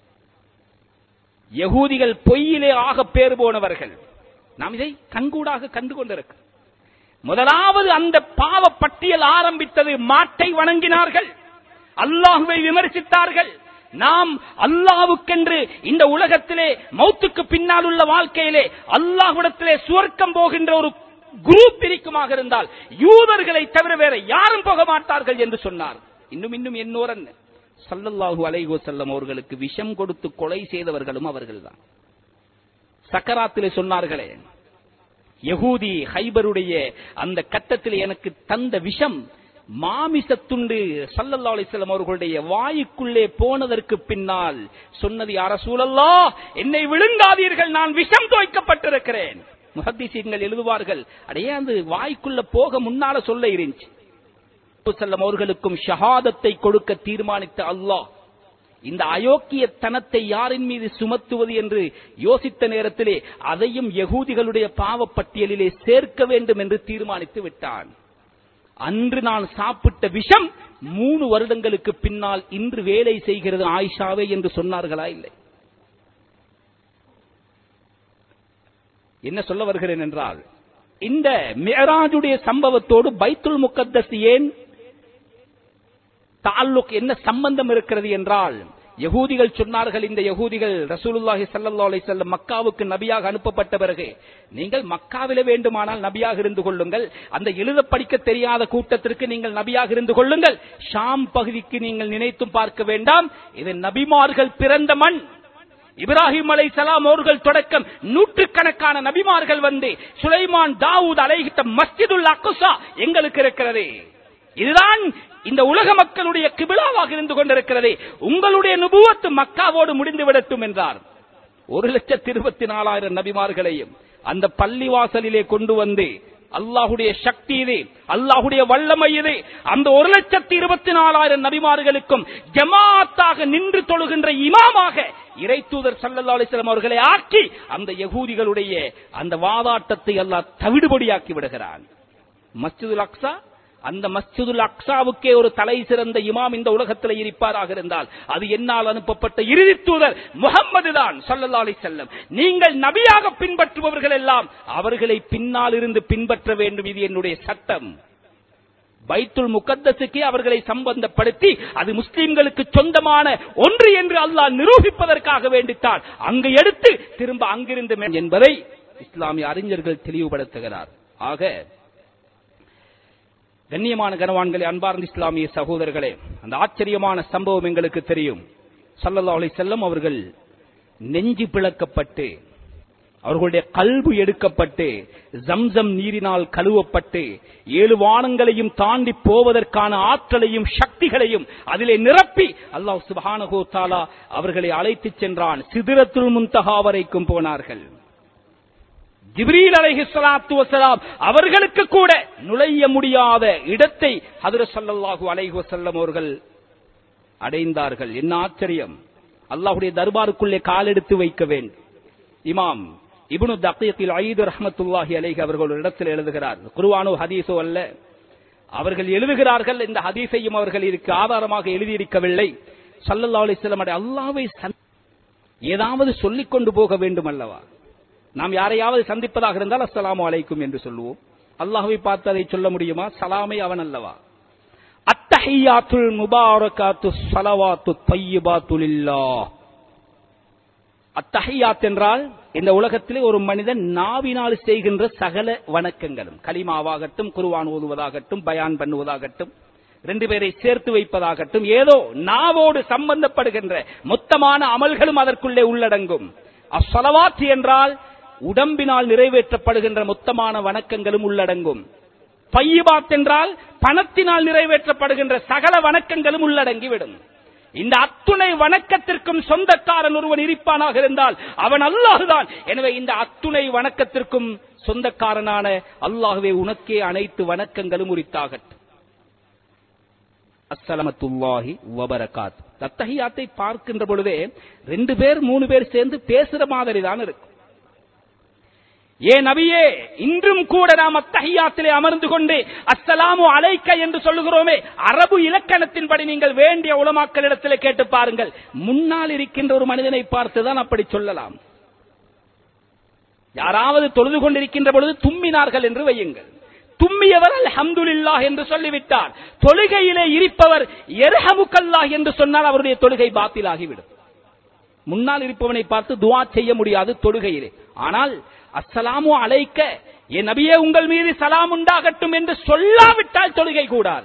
யகூதிகள் பொய்யிலே ஆக பேர் போனவர்கள் நாம் இதை கண்கூடாக கண்டு கொண்டிருக்கிறோம் முதலாவது அந்த பாவ பட்டியல் ஆரம்பித்தது மாட்டை வணங்கினார்கள் அல்லாஹுவை விமர்சித்தார்கள் நாம் அல்லாஹ்வுக்கென்று இந்த உலகத்திலே மௌத்துக்கு பின்னால் உள்ள வாழ்க்கையிலே அல்லாஹ்விடத்திலே சுவர்க்கம் போகின்ற ஒரு குரூப் இருக்குமாக இருந்தால் யூதர்களை தவிர வேற யாரும் போக மாட்டார்கள் என்று சொன்னார் இன்னும் இன்னும் என்னோரன் சல்லல்லாஹு அலைஹி வஸல்லம் அவர்களுக்கு விஷம் கொடுத்து கொலை செய்தவர்களும் அவர்கள்தான் சக்கராத்திலே சொன்னார்களே யகூதி ஹைபருடைய அந்த கட்டத்தில் எனக்கு தந்த விஷம் மாமிசத்துண்டு சல்லல்லா அலிஸ்லாம் அவர்களுடைய வாயுக்குள்ளே போனதற்கு பின்னால் சொன்னது யார சூழல்லா என்னை விழுங்காதீர்கள் நான் விஷம் தோய்க்கப்பட்டிருக்கிறேன் முஹத்திசீன்கள் எழுதுவார்கள் அடையே அந்த வாய்க்குள்ள போக முன்னால சொல்ல இருந்துச்சு செல்லம் அவர்களுக்கும் ஷஹாதத்தை கொடுக்க தீர்மானித்த அல்லாஹ் இந்த அயோக்கியத்தனத்தை யாரின் மீது சுமத்துவது என்று யோசித்த நேரத்திலே அதையும் யகூதிகளுடைய பாவப்பட்டியலிலே சேர்க்க வேண்டும் என்று தீர்மானித்து விட்டான் அன்று நான் சாப்பிட்ட விஷம் மூணு வருடங்களுக்கு பின்னால் இன்று வேலை செய்கிறது ஆயிஷாவே என்று சொன்னார்களா இல்லை என்ன சொல்ல வருகிறேன் என்றால் இந்த மேராஜுடைய சம்பவத்தோடு பைத்துல் முகத்தஸ் ஏன் தாலுக் என்ன சம்பந்தம் இருக்கிறது என்றால் யகூதிகள் சொன்னார்கள் இந்த யகூதிகள் ரசூலுல்லாஹி ஸல்லல்லாஹு அலைஹி வஸல்லம் மக்காவுக்கு நபியாக அனுப்பப்பட்ட பிறகு நீங்கள் மக்காவிலே வேண்டுமானால் நபியாக இருந்து கொள்ளுங்கள் அந்த எழுத படிக்க தெரியாத கூட்டத்திற்கு நீங்கள் நபியாக இருந்து கொள்ளுங்கள் ஷாம் பகுதிக்கு நீங்கள் நினைத்தும் பார்க்க வேண்டாம் இது நபிமார்கள் பிறந்த மண் இப்ராஹிம் அலை சலாம் அவர்கள் தொடக்கம் நூற்றுக்கணக்கான நபிமார்கள் வந்து சுலைமான் தாவூத் அலைகிட்ட மஸ்ஜிதுல் அக்குசா எங்களுக்கு இருக்கிறது இதுதான் இந்த உலக மக்களுடைய கிபிலாவாக இருந்து கொண்டிருக்கிறது உங்களுடைய நுபுவத்து மக்காவோடு முடிந்து விடட்டும் என்றார் ஒரு லட்சத்தி இருபத்தி நாலாயிரம் நபிமார்களையும் அந்த பள்ளிவாசலிலே கொண்டு வந்து அல்லாஹுடைய சக்தி இது அல்லாஹுடைய வல்லமை இது அந்த ஒரு லட்சத்தி இருபத்தி நாலாயிரம் நபிமார்களுக்கும் ஜமாத்தாக நின்று தொழுகின்ற இமாமாக இறை தூதர் சல்லல்லா அலிஸ்லாம் அவர்களை ஆக்கி அந்த யகூதிகளுடைய அந்த வாதாட்டத்தை அல்லாஹ் தவிடுபடியாக்கி விடுகிறான் மஸ்ஜிதுல் அக்ஸா அந்த மஸ்ஜிதுல் அக்ஸாவுக்கே ஒரு தலை சிறந்த இமாம் இந்த உலகத்தில் இருப்பாராக இருந்தால் அது என்னால் அனுப்பப்பட்ட இறுதி தூதர் முகம்மது தான் சல்லல்லா அலைஹி செல்லம் நீங்கள் நபியாக பின்பற்றுபவர்கள் எல்லாம் அவர்களை பின்னால் இருந்து பின்பற்ற வேண்டும் இது என்னுடைய சட்டம் பைத்துல் முகத்தசுக்கு அவர்களை சம்பந்தப்படுத்தி அது முஸ்லிம்களுக்கு சொந்தமான ஒன்று என்று அல்லாஹ் நிரூபிப்பதற்காக வேண்டித்தான் அங்கு எடுத்து திரும்ப அங்கிருந்து மே- என்பதை இஸ்லாமிய அறிஞர்கள் தெளிவுபடுத்துகிறார் ஆக கண்ணியமான கனவான்களே அன்பார்ந்த இஸ்லாமிய சகோதரர்களே அந்த ஆச்சரியமான சம்பவம் எங்களுக்கு தெரியும் சல்லல்லாஹு அலைஹி செல்லம் அவர்கள் நெஞ்சு பிளக்கப்பட்டு அவர்களுடைய கல்பு எடுக்கப்பட்டு ஜம்சம் நீரினால் கழுவப்பட்டு ஏழு வானங்களையும் தாண்டி போவதற்கான ஆற்றலையும் சக்திகளையும் அதிலே நிரப்பி அல்லாஹ் சுப்ஹானஹு வ தஆலா அவர்களை அழைத்துச் சென்றான் சிதறத்துல் முன்தஹா வரைக்கும் போனார்கள் ஜிப்ரீல் அலைஹி ஸலாத்து வஸலாம் அவர்களுக்கு கூட நுழைய முடியாத இடத்தை ஹஜ்ரத் ஸல்லல்லாஹு அலைஹி வஸல்லம் அவர்கள் அடைந்தார்கள் என்ன ஆச்சரியம் அல்லாஹ்வுடைய தர்பாருக்குள்ளே காலெடுத்து வைக்க வேண்டும் இமாம் இப்னு தகீக்கில் ஐது ரஹ்மத்துல்லாஹி அலைஹி அவர்கள் ஒரு இடத்தில் எழுதுகிறார் குர்ஆனோ ஹதீஸோ அல்ல அவர்கள் எழுதுகிறார்கள் இந்த ஹதீஸையும் அவர்கள் இதுக்கு ஆதாரமாக எழுதியிருக்கவில்லை ஸல்லல்லாஹு அலைஹி வஸல்லம் அல்லாஹ்வை சந்- ஏதாவது சொல்லிக் கொண்டு போக வேண்டும் அல்லவா நாம் யாரையாவது சந்திப்பதாக இருந்தால் அஸ்ஸலாமு அலைக்கும் என்று சொல்லுவோம் அல்லாஹ்வை பார்த்து அதை சொல்ல முடியுமா சலாமை அவன் அல்லவா அத்தஹியாத்துல் முபாரகாத்து ஸலவாத்து தய்யிபாத்து லில்லாஹ் அத்தஹியாத் என்றால் இந்த உலகத்திலே ஒரு மனிதன் நாவினால் செய்கின்ற சகல வணக்கங்களும் கலிமாவாகட்டும் குருவான் ஓதுவதாகட்டும் பயான் பண்ணுவதாகட்டும் ரெண்டு பேரை சேர்த்து வைப்பதாகட்டும் ஏதோ நாவோடு சம்பந்தப்படுகின்ற மொத்தமான அமல்களும் அதற்குள்ளே உள்ளடங்கும் அஸ்ஸலவாத் என்றால் உடம்பினால் நிறைவேற்றப்படுகின்ற மொத்தமான வணக்கங்களும் உள்ளடங்கும் பையிபாத் என்றால் பணத்தினால் நிறைவேற்றப்படுகின்ற சகல வணக்கங்களும் உள்ளடங்கிவிடும் இந்த அத்துணை வணக்கத்திற்கும் சொந்தக்காரன் ஒருவன் இருப்பானாக இருந்தால் அவன் அல்லாஹுதான் எனவே இந்த அத்துணை வணக்கத்திற்கும் சொந்தக்காரனான அல்லாஹுவே உனக்கே அனைத்து வணக்கங்களும் உரித்தாகட்டும் அஸ்ஸலமத்துல்லாஹி வபரகாத் தத்தஹியாத்தை பார்க்கின்ற பொழுதே ரெண்டு பேர் மூணு பேர் சேர்ந்து பேசுற மாதிரி தான் இருக்கும் ஏ நபியே இன்றும் கூட நாம் அத்தஹியாத்திலே அமர்ந்து கொண்டு அஸ்ஸலாமு அலைக்க என்று சொல்லுகிறோமே அரபு இலக்கணத்தின்படி நீங்கள் வேண்டிய உலமாக்களிடத்திலே கேட்டு பாருங்கள் முன்னால் இருக்கின்ற ஒரு மனிதனை பார்த்துதான் அப்படி சொல்லலாம் யாராவது தொழுது கொண்டிருக்கின்ற பொழுது தும்மினார்கள் என்று வையுங்கள் தும்மியவர் அல்ஹம்துலில்லாஹ் என்று சொல்லிவிட்டார் தொழுகையிலே இருப்பவர் எர்ஹமுக்கல்லாஹ் என்று சொன்னால் அவருடைய தொழுகை பாத்திலாகிவிடும் முன்னால் இருப்பவனை பார்த்து துவா செய்ய முடியாது தொழுகையிலே ஆனால் அஸ்ஸலாமு அலைக்க என் நபியே உங்கள் மீது சலாம் உண்டாகட்டும் என்று சொல்லாவிட்டால் தொழுகை கூடாது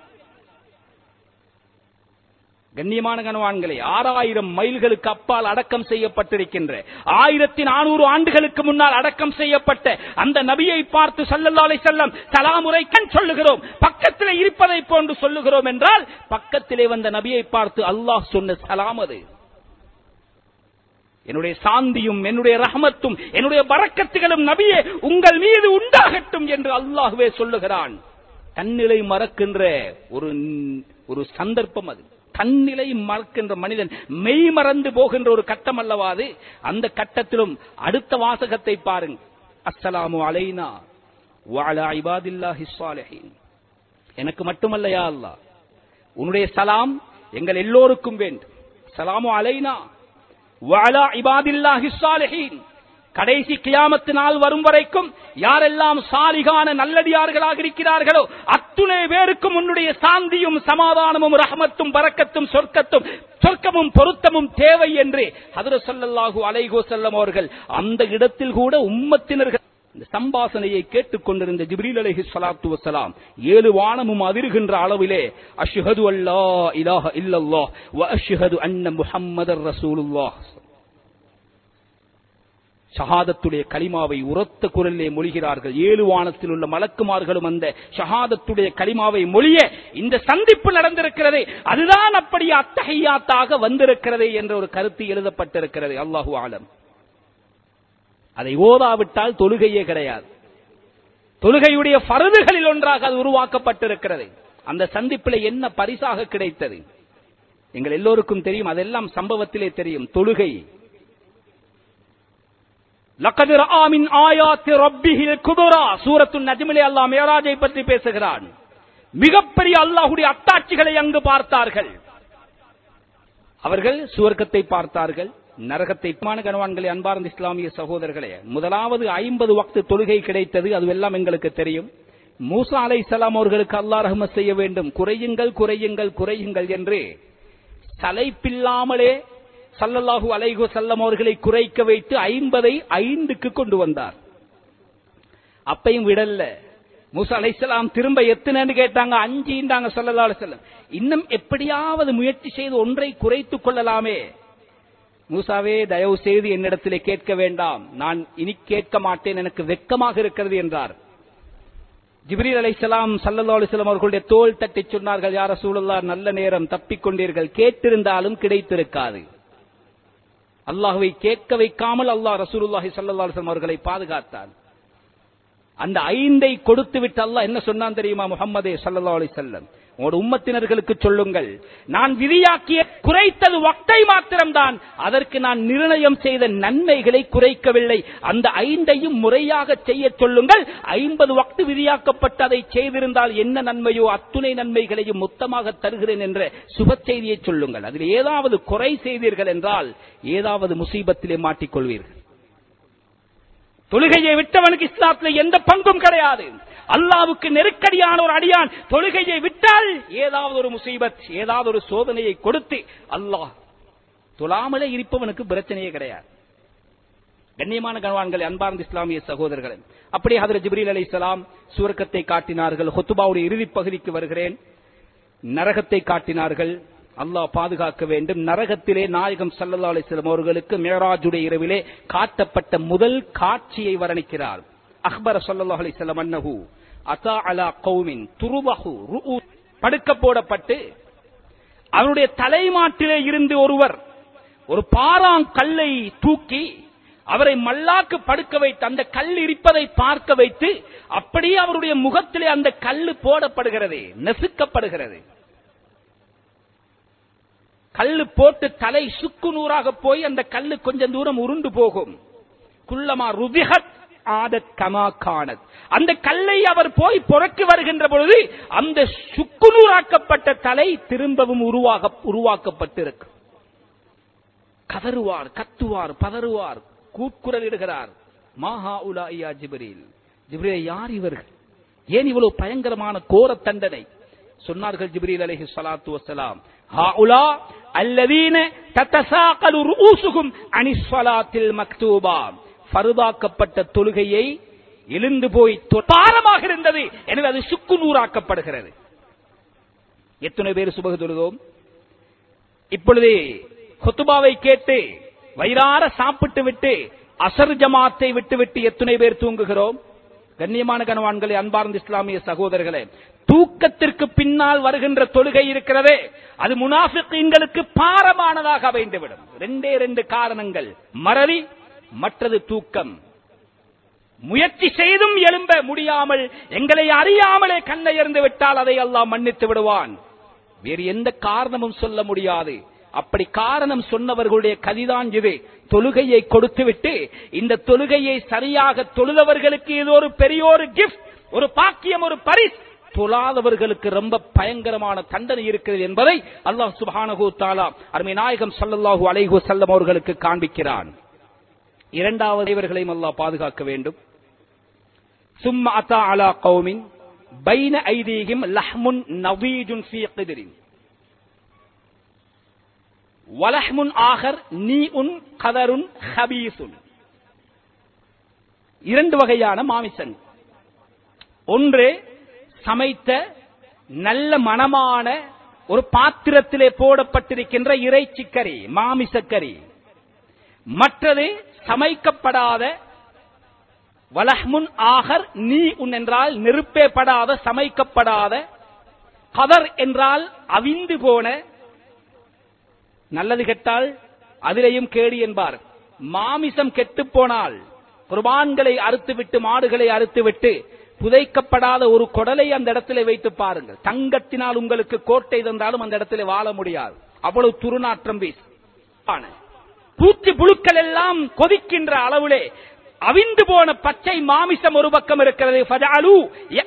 கண்ணியமான கனவான்களே ஆறாயிரம் மைல்களுக்கு அப்பால் அடக்கம் செய்யப்பட்டிருக்கின்ற ஆயிரத்தி நானூறு ஆண்டுகளுக்கு முன்னால் அடக்கம் செய்யப்பட்ட அந்த நபியை பார்த்து சல்லல்லாலை செல்லம் சலாமுறைக்கண் சொல்லுகிறோம் பக்கத்திலே இருப்பதை போன்று சொல்லுகிறோம் என்றால் பக்கத்திலே வந்த நபியை பார்த்து அல்லாஹ் சொன்ன சலாம் அது என்னுடைய சாந்தியும் என்னுடைய ரஹமத்தும் என்னுடைய பறக்கத்துகளும் நபியே உங்கள் மீது உண்டாகட்டும் என்று அல்லாஹ்வே சொல்லுகிறான் தன்னிலை மறக்கின்ற ஒரு ஒரு சந்தர்ப்பம் அது தன்னிலை மறக்கின்ற மனிதன் மெய் மறந்து போகின்ற ஒரு கட்டம் அல்லவா அது அந்த கட்டத்திலும் அடுத்த வாசகத்தை பாருங்க அஸ்ஸலாமு அலைனா வஅலா இபாதில்லாஹி ஸாலிஹீன் எனக்கு மட்டுமல்ல யா அல்லாஹ் உன்னுடைய சலாம் எங்கள் எல்லோருக்கும் வேண்டும் சலாமு அலைனா வஅலா இபாதில்லாஹி ஸாலிஹீன் கடைசி கியாமத்து நாள் வரும் வரைக்கும் யாரெல்லாம் சாலிகான நல்லடியார்களாக இருக்கிறார்களோ அத்துணை பேருக்கும் உன்னுடைய சாந்தியும் சமாதானமும் ரஹமத்தும் பரக்கத்தும் சொர்க்கத்தும் சொர்க்கமும் பொருத்தமும் தேவை என்று ஹதர சொல்லல்லாஹு அலைகோ செல்லம் அவர்கள் அந்த இடத்தில் கூட உம்மத்தினர்கள் இந்த சம்பாசனையை கேட்டுக் கொண்டிருந்த ஜிப்ரீல் அலைஹி ஸலாத்து வஸலாம் ஏழு வானமும் அதிர்கின்ற அளவிலே அஷ்ஹது அல்லா இலாஹ இல்லல்லாஹ் வ அஷ்ஹது அன்ன முஹம்மதர் ரசூலுல்லாஹ் ஷஹாதத்துடைய கலிமாவை உரத்த குரலிலே மொழிகிறார்கள் ஏழு வானத்தில் உள்ள மலக்குமார்களும் அந்த ஷஹாதத்துடைய கலிமாவை மொழிய இந்த சந்திப்பு நடந்திருக்கிறது அதுதான் அப்படி அத்தகையாத்தாக வந்திருக்கிறது என்ற ஒரு கருத்து எழுதப்பட்டிருக்கிறது அல்லாஹு ஆலம் அதை ஓதாவிட்டால் தொழுகையே கிடையாது தொழுகையுடைய பருதுகளில் ஒன்றாக அது உருவாக்கப்பட்டிருக்கிறது அந்த சந்திப்பில் என்ன பரிசாக கிடைத்தது எங்கள் எல்லோருக்கும் தெரியும் அதெல்லாம் சம்பவத்திலே தெரியும் தொழுகை லக்கது ஆமின் ஆயாத்தி ரப்பிஹில் குபுரா சூரத்து நஜ்மிலே அல்லாஹ் மேராஜை பற்றி பேசுகிறான் மிகப்பெரிய அல்லாஹுடைய அத்தாட்சிகளை அங்கு பார்த்தார்கள் அவர்கள் சுவர்க்கத்தை பார்த்தார்கள் நரகத்தை மான கனவான்களை அன்பார்ந்த இஸ்லாமிய சகோதரர்களே முதலாவது ஐம்பது வக்து தொழுகை கிடைத்தது அதுவெல்லாம் எங்களுக்கு தெரியும் மூசா அலை சலாம் அவர்களுக்கு அல்லா ரஹ்மத் செய்ய வேண்டும் குறையுங்கள் குறையுங்கள் குறையுங்கள் என்று தலைப்பில்லாமலே சல்லல்லாஹு அலைஹு செல்லம் அவர்களை குறைக்க வைத்து ஐம்பதை ஐந்துக்கு கொண்டு வந்தார் அப்பையும் விடல்ல மூசா அலைசலாம் திரும்ப எத்தனைன்னு கேட்டாங்க அஞ்சுண்டாங்க சொல்லலா செல்லம் இன்னும் எப்படியாவது முயற்சி செய்து ஒன்றை குறைத்துக் கொள்ளலாமே மூசாவே தயவு செய்து என்னிடத்திலே கேட்க வேண்டாம் நான் இனி கேட்க மாட்டேன் எனக்கு வெக்கமாக இருக்கிறது என்றார் ஜிப்ரீல் அலைசலாம் சல்லல்லா அலிஸ்லாம் அவர்களுடைய தோல் தட்டி சொன்னார்கள் யார சூழல்லா நல்ல நேரம் தப்பிக்கொண்டீர்கள் கேட்டிருந்தாலும் கிடைத்திருக்காது அல்லாஹுவை கேட்க வைக்காமல் அல்லாஹ் ரசூலுல்லாஹி சல்லா அலிஸ்லாம் அவர்களை பாதுகாத்தார் அந்த ஐந்தை கொடுத்து விட்டு அல்லாஹ் என்ன சொன்னான் தெரியுமா முகம்மதே சல்லா அலி செல்லம் உங்களோட உம்மத்தினர்களுக்கு சொல்லுங்கள் நான் விதியாக்கிய குறைத்தது வக்தை மாத்திரம்தான் அதற்கு நான் நிர்ணயம் செய்த நன்மைகளை குறைக்கவில்லை அந்த ஐந்தையும் முறையாக செய்ய சொல்லுங்கள் ஐம்பது வக்து விதியாக்கப்பட்டு அதை செய்திருந்தால் என்ன நன்மையோ அத்துணை நன்மைகளையும் மொத்தமாக தருகிறேன் என்ற சுப செய்தியை சொல்லுங்கள் அதில் ஏதாவது குறை செய்தீர்கள் என்றால் ஏதாவது முசீபத்திலே மாட்டிக்கொள்வீர்கள் தொழுகையை விட்டவனுக்கு இஸ்லாத்தில் எந்த பங்கும் கிடையாது அல்லாவுக்கு நெருக்கடியான ஒரு அடியான் தொழுகையை விட்டால் ஏதாவது ஒரு முசீபத் ஏதாவது ஒரு சோதனையை கொடுத்து அல்லாஹ் தொழாமலே இருப்பவனுக்கு பிரச்சனையே கிடையாது கண்ணியமான கணவான்கள் அன்பார்ந்த இஸ்லாமிய சகோதரர்கள் அப்படியே ஹதரத் ஜிப்ரீல் அலி இஸ்லாம் சுவர்க்கத்தை காட்டினார்கள் ஹொத்துபாவுடைய இறுதிப் பகுதிக்கு வருகிறேன் நரகத்தை காட்டினார்கள் அல்லாஹ் பாதுகாக்க வேண்டும் நரகத்திலே நாயகம் சல்லல்லா அலிஸ்லாம் அவர்களுக்கு மேராஜுடைய இரவிலே காட்டப்பட்ட முதல் காட்சியை வர்ணிக்கிறார் அக்பர் சல்லல்லாஹு அலைஹி வஸல்லம் அன்னஹு அத்தா அலா கௌமின் துருபஹு ருஉ படுக்க போடப்பட்டு அவருடைய தலைமாட்டிலே இருந்து ஒருவர் ஒரு பாறாங்கல்லை தூக்கி அவரை மல்லாக்கு படுக்க வைத்து அந்த கல் இருப்பதை பார்க்க வைத்து அப்படியே அவருடைய முகத்திலே அந்த கல்லு போடப்படுகிறது நெசுக்கப்படுகிறது கல்லு போட்டு தலை சுக்கு நூறாக போய் அந்த கல்லு கொஞ்சம் தூரம் உருண்டு போகும் குள்ளமா ருபிகத் ஆதத் கமா காணத் அந்த கல்லை அவர் போய் புறக்கு வருகின்ற பொழுது அந்த சுக்குநூறாக்கப்பட்ட தலை திரும்பவும் உருவாக உருவாக்கப்பட்டிருக்கும் கதறுவார் கத்துவார் பதறுவார் கூக்குரலிடுகிறார் மாஹா உலாயா ஜிப்ரீல் ஜிப்ரீல் யார் இவர்கள் ஏன் இவ்வளவு பயங்கரமான கோர தண்டனை சொன்னார்கள் ஜிப்ரீல் அலைஹி ஸலாத்து வஸலாம் ஹாஉலா அல்லதீன தத்தசாகலு ரூசுகும் அனி ஸலாத்தில் மக்தூபா ஃபர்தாக்கப்பட்ட தொழுகையை எழுந்து போய் பாரமாக இருந்தது எனவே அது சுக்கு நூறாக்கப்படுகிறது எத்தனை பேர் சுபக தொழுதோம் இப்பொழுது கொத்துபாவை கேட்டு வயிறார சாப்பிட்டு விட்டு அசர் ஜமாத்தை விட்டு விட்டு எத்தனை பேர் தூங்குகிறோம் கண்ணியமான கனவான்களே அன்பார்ந்த இஸ்லாமிய சகோதரர்களே தூக்கத்திற்கு பின்னால் வருகின்ற தொழுகை இருக்கிறதே அது முனாஃபிக்கு பாரமானதாக அமைந்துவிடும் ரெண்டே ரெண்டு காரணங்கள் மறதி மற்றது தூக்கம் முயற்சி செய்தும் எழும்ப முடியாமல் எங்களை அறியாமலே கண்ணயர்ந்து விட்டால் அதை எல்லாம் மன்னித்து விடுவான் வேறு எந்த காரணமும் சொல்ல முடியாது அப்படி காரணம் சொன்னவர்களுடைய கதிதான் இது தொழுகையை கொடுத்துவிட்டு இந்த தொழுகையை சரியாக தொழுதவர்களுக்கு இது ஒரு பெரிய ஒரு கிஃப்ட் ஒரு பாக்கியம் ஒரு பரிசு தொழாதவர்களுக்கு ரொம்ப பயங்கரமான தண்டனை இருக்கிறது என்பதை அல்லாஹ் சுபானகு தாலா அருமை நாயகம் சல்லல்லாஹு அலைஹு செல்லம் அவர்களுக்கு காண்பிக்கிறான் இரண்டாவது இவர்களையும் அல்லாஹ் பாதுகாக்க வேண்டும் சும்மா அத்தா அலா கௌமின் பைன ஐதீகம் லஹ்முன் நவீஜுன் ஃபீ கிதிரின் வலஹ்முன் ஆகர் நீ உன் கதருன் ஹபீசுன் இரண்டு வகையான மாமிசன் ஒன்று சமைத்த நல்ல மனமான ஒரு பாத்திரத்திலே போடப்பட்டிருக்கின்ற இறைச்சிக்கறி மாமிசக்கறி மற்றது சமைக்கப்படாத வலஹ்முன் ஆகர் நீ உன் என்றால் நெருப்பே படாத சமைக்கப்படாத கதர் என்றால் அவிந்து போன நல்லது கெட்டால் அதிலேயும் கேடு என்பார் மாமிசம் கெட்டு போனால் குர்பான்களை அறுத்துவிட்டு மாடுகளை அறுத்துவிட்டு புதைக்கப்படாத ஒரு கொடலை அந்த இடத்துல வைத்து பாருங்கள் தங்கத்தினால் உங்களுக்கு கோட்டை தந்தாலும் அந்த இடத்துல வாழ முடியாது அவ்வளவு துருநாற்றம் வீசு பூச்சி புழுக்கள் எல்லாம் கொதிக்கின்ற அளவிலே அவிந்து போன பச்சை மாமிசம் ஒரு பக்கம் இருக்கிறது ஃபஜஅலு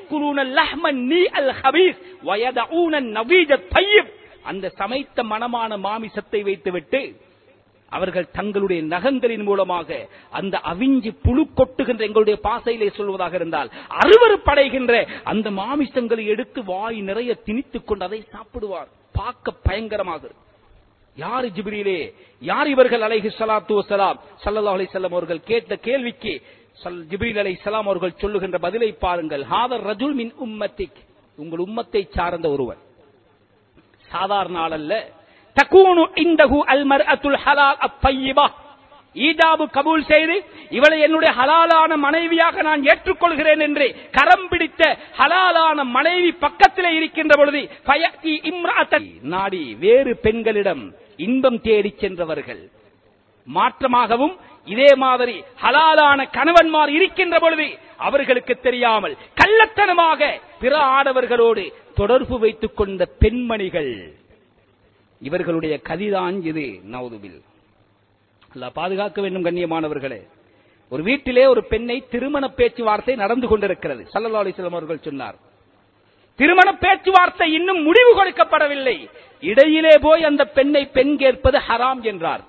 வயக்குலூன லஹ்மன் நீ அல் ஹபீஸ் வயதஊன நவீஜ தய்யிப் அந்த சமைத்த மனமான மாமிசத்தை வைத்துவிட்டு அவர்கள் தங்களுடைய நகங்களின் மூலமாக அந்த அவிஞ்சி புழு கொட்டுகின்ற எங்களுடைய பாசையிலே சொல்வதாக இருந்தால் அருவருப்படைகின்ற அந்த மாமிசங்களை எடுத்து வாய் நிறைய திணித்துக் கொண்டு அதை சாப்பிடுவார் பார்க்க பயங்கரமாக இருக்கும். யார் ஜிப்ரீலே யார் இவர்கள் அலைஹி ஸலாத்து வஸலாம் ஸல்லல்லாஹு அலைஹி வஸல்லம் அவர்கள் கேட்ட கேள்விக்கு சல் ஜிப்ரீல் அலைஹிஸ்ஸலாம் அவர்கள் சொல்லுகின்ற பதிலை பாருங்கள் ஹாதர் ரஜுல் மின் உம்மத்திக் உங்கள் உம்மத்தை சார்ந்த ஒருவர் சாதாரண ஆள் அல்ல தகூனு இந்தஹு அல் மர்அத்துல் ஹலால் அத்தய்யிபா ஈஜாபு கபூல் செய்து இவளை என்னுடைய ஹலாலான மனைவியாக நான் ஏற்றுக்கொள்கிறேன் என்று கரம் பிடித்த ஹலாலான மனைவி பக்கத்திலே இருக்கின்ற பொழுது ஃபயத்தி இம்ராத்தன் நாடி வேறு பெண்களிடம் இன்பம் தேடிச் சென்றவர்கள் மாற்றமாகவும் இதே மாதிரி ஹலாலான கணவன்மார் இருக்கின்ற பொழுது அவர்களுக்கு தெரியாமல் கள்ளத்தனமாக பிற ஆடவர்களோடு தொடர்பு வைத்துக் கொண்ட பெண்மணிகள் இவர்களுடைய கதிதான் இது நவுதுபில் அல்லாஹ் பாதுகாக்க வேண்டும் கண்ணியமானவர்களே ஒரு வீட்டிலே ஒரு பெண்ணை திருமண பேச்சுவார்த்தை நடந்து கொண்டிருக்கிறது சல்லல்லாஹு அலைஹி வஸல்லம் அவர்கள் சொன்னார் திருமண பேச்சுவார்த்தை இன்னும் முடிவு கொடுக்கப்படவில்லை இடையிலே போய் அந்த பெண்ணை பெண் கேட்பது ஹராம் என்றார்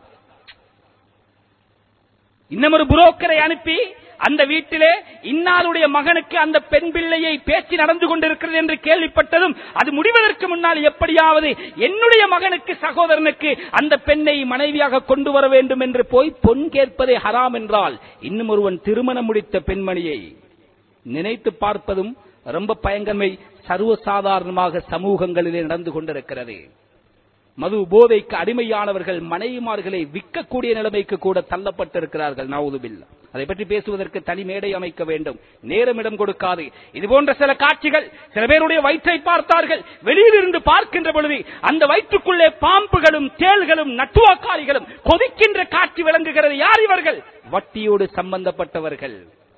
இன்னும் ஒரு புரோக்கரை அனுப்பி அந்த வீட்டிலே இன்னாருடைய மகனுக்கு அந்த பெண் பிள்ளையை பேச்சு நடந்து கொண்டிருக்கிறது என்று கேள்விப்பட்டதும் அது முடிவதற்கு முன்னால் எப்படியாவது என்னுடைய மகனுக்கு சகோதரனுக்கு அந்த பெண்ணை மனைவியாக கொண்டு வர வேண்டும் என்று போய் பொன் கேட்பதே ஹராம் என்றால் இன்னும் ஒருவன் திருமணம் முடித்த பெண்மணியை நினைத்து பார்ப்பதும் ரொம்ப பயங்கரமை சர்வசாதாரணமாக சமூகங்களிலே நடந்து கொண்டிருக்கிறது மது போதைக்கு அடிமையானவர்கள் மனைவிமார்களை விற்கக்கூடிய நிலைமைக்கு கூட தள்ளப்பட்டிருக்கிறார்கள் நவுதுபில்லா அதை பற்றி பேசுவதற்கு தனி மேடை அமைக்க வேண்டும் நேரம் இடம் கொடுக்காது இது போன்ற சில காட்சிகள் சில பேருடைய வயிற்றை பார்த்தார்கள் வெளியிலிருந்து பார்க்கின்ற பொழுது அந்த வயிற்றுக்குள்ளே பாம்புகளும் தேள்களும் நட்டுவாக்காரிகளும் கொதிக்கின்ற காட்சி விளங்குகிறது யார் இவர்கள் வட்டியோடு சம்பந்தப்பட்டவர்கள்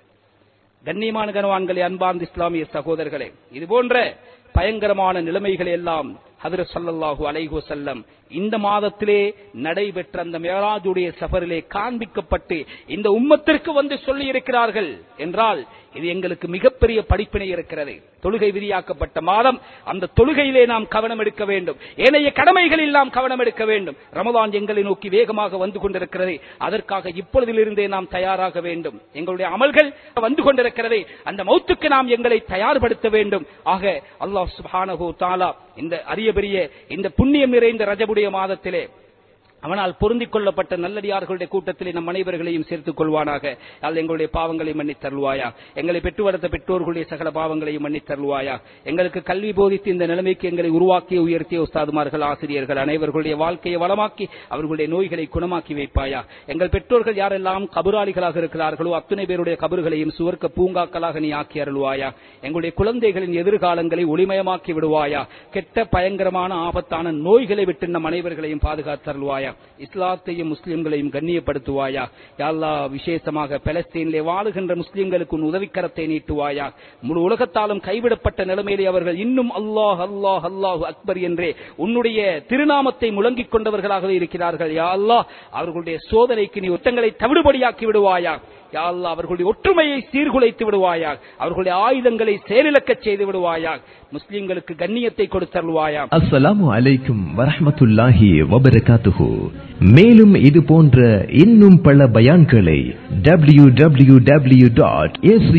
கண்ணியமான கனவான்களே அன்பார்ந்த இஸ்லாமிய சகோதரர்களே இது போன்ற பயங்கரமான நிலைமைகளை எல்லாம் ஹதரத் ஸல்லல்லாஹு அலைஹி வஸல்லம் இந்த மாதத்திலே நடைபெற்ற அந்த மேராஜுடைய சஃபரிலே காண்பிக்கப்பட்டு இந்த உம்மத்திற்கு வந்து சொல்லி இருக்கிறார்கள் என்றால் இது எங்களுக்கு மிகப்பெரிய படிப்பினை இருக்கிறது தொழுகை விதியாக்கப்பட்ட மாதம் அந்த தொழுகையிலே நாம் கவனம் எடுக்க வேண்டும் ஏனைய கடமைகளில் நாம் கவனம் எடுக்க வேண்டும் ரமதான் எங்களை நோக்கி வேகமாக வந்து கொண்டிருக்கிறது அதற்காக இப்பொழுதிலிருந்தே நாம் தயாராக வேண்டும் எங்களுடைய அமல்கள் வந்து கொண்டிருக்கிறது அந்த மௌத்துக்கு நாம் எங்களை தயார்படுத்த வேண்டும் ஆக அல்லாஹ் சுப்ஹானஹு தஆலா இந்த அரிய பெரிய இந்த புண்ணியம் நிறைந்த ரஜபுடைய மாதத்திலே அவனால் பொருந்திக் கொள்ளப்பட்ட நல்லடியார்களுடைய கூட்டத்திலே நம் அனைவர்களையும் சேர்த்துக் கொள்வானாக அல்ல எங்களுடைய பாவங்களை மன்னித் தருவாயா எங்களை பெற்று வளர்த்த பெற்றோர்களுடைய சகல பாவங்களையும் மன்னித் தருவாயா எங்களுக்கு கல்வி போதித்து இந்த நிலைமைக்கு எங்களை உருவாக்கி உயர்த்திய உஸ்தாதுமார்கள் ஆசிரியர்கள் அனைவர்களுடைய வாழ்க்கையை வளமாக்கி அவர்களுடைய நோய்களை குணமாக்கி வைப்பாயா எங்கள் பெற்றோர்கள் யாரெல்லாம் கபுராளிகளாக இருக்கிறார்களோ அத்தனை பேருடைய கபறுகளையும் சுவர்க்க பூங்காக்களாக நீ ஆக்கி அருள்வாயா எங்களுடைய குழந்தைகளின் எதிர்காலங்களை ஒளிமயமாக்கி விடுவாயா கெட்ட பயங்கரமான ஆபத்தான நோய்களை விட்டு நம் அனைவர்களையும் பாதுகாத்தருள்வாயா இஸ்லாத்தையும் முஸ்லிம்களையும் கண்ணியப்படுத்துவாயா யாழ்லா விசேஷமாக பலஸ்தீனிலே வாழுகின்ற முஸ்லிம்களுக்கு உன் உதவிக்கரத்தை நீட்டுவாயா முழு உலகத்தாலும் கைவிடப்பட்ட நிலைமையிலே அவர்கள் இன்னும் அல்லாஹ் அல்லாஹ் அல்லாஹ் அக்பர் என்றே உன்னுடைய திருநாமத்தை முழங்கிக் கொண்டவர்களாகவே இருக்கிறார்கள் யா அல்லாஹ் அவர்களுடைய சோதனைக்கு நீ ஒட்டங்களை தவிடுபடியாக்கி விடுவாயா யா அல்லாஹ் அவர்களுடைய ஒற்றுமையை சீர்குலைத்து விடுவாயா அவர்களுடைய ஆயுதங்களை செயலிழக்கச் செய்து விடுவாயா முஸ்லிம்களுக்கு கண்ணியத்தை கொடுத்தருள்வாயா அஸ்ஸலாமு அலைக்கும் வரஹ்மத்துல்லாஹி வபரகாத்துஹு மேலும் இது போன்ற இன்னும் பல பயான்களை W W W dot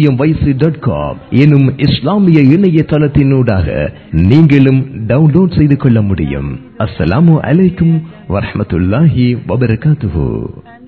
dot com எனும் இஸ்லாமிய இணையதளத்தினூடாக நீங்களும் டவுன்லோட் செய்து கொள்ள முடியும் அஸ்ஸலாமு அலைக்கும் வரஹ்மத்துல்லாஹி வபரகாத்துஹு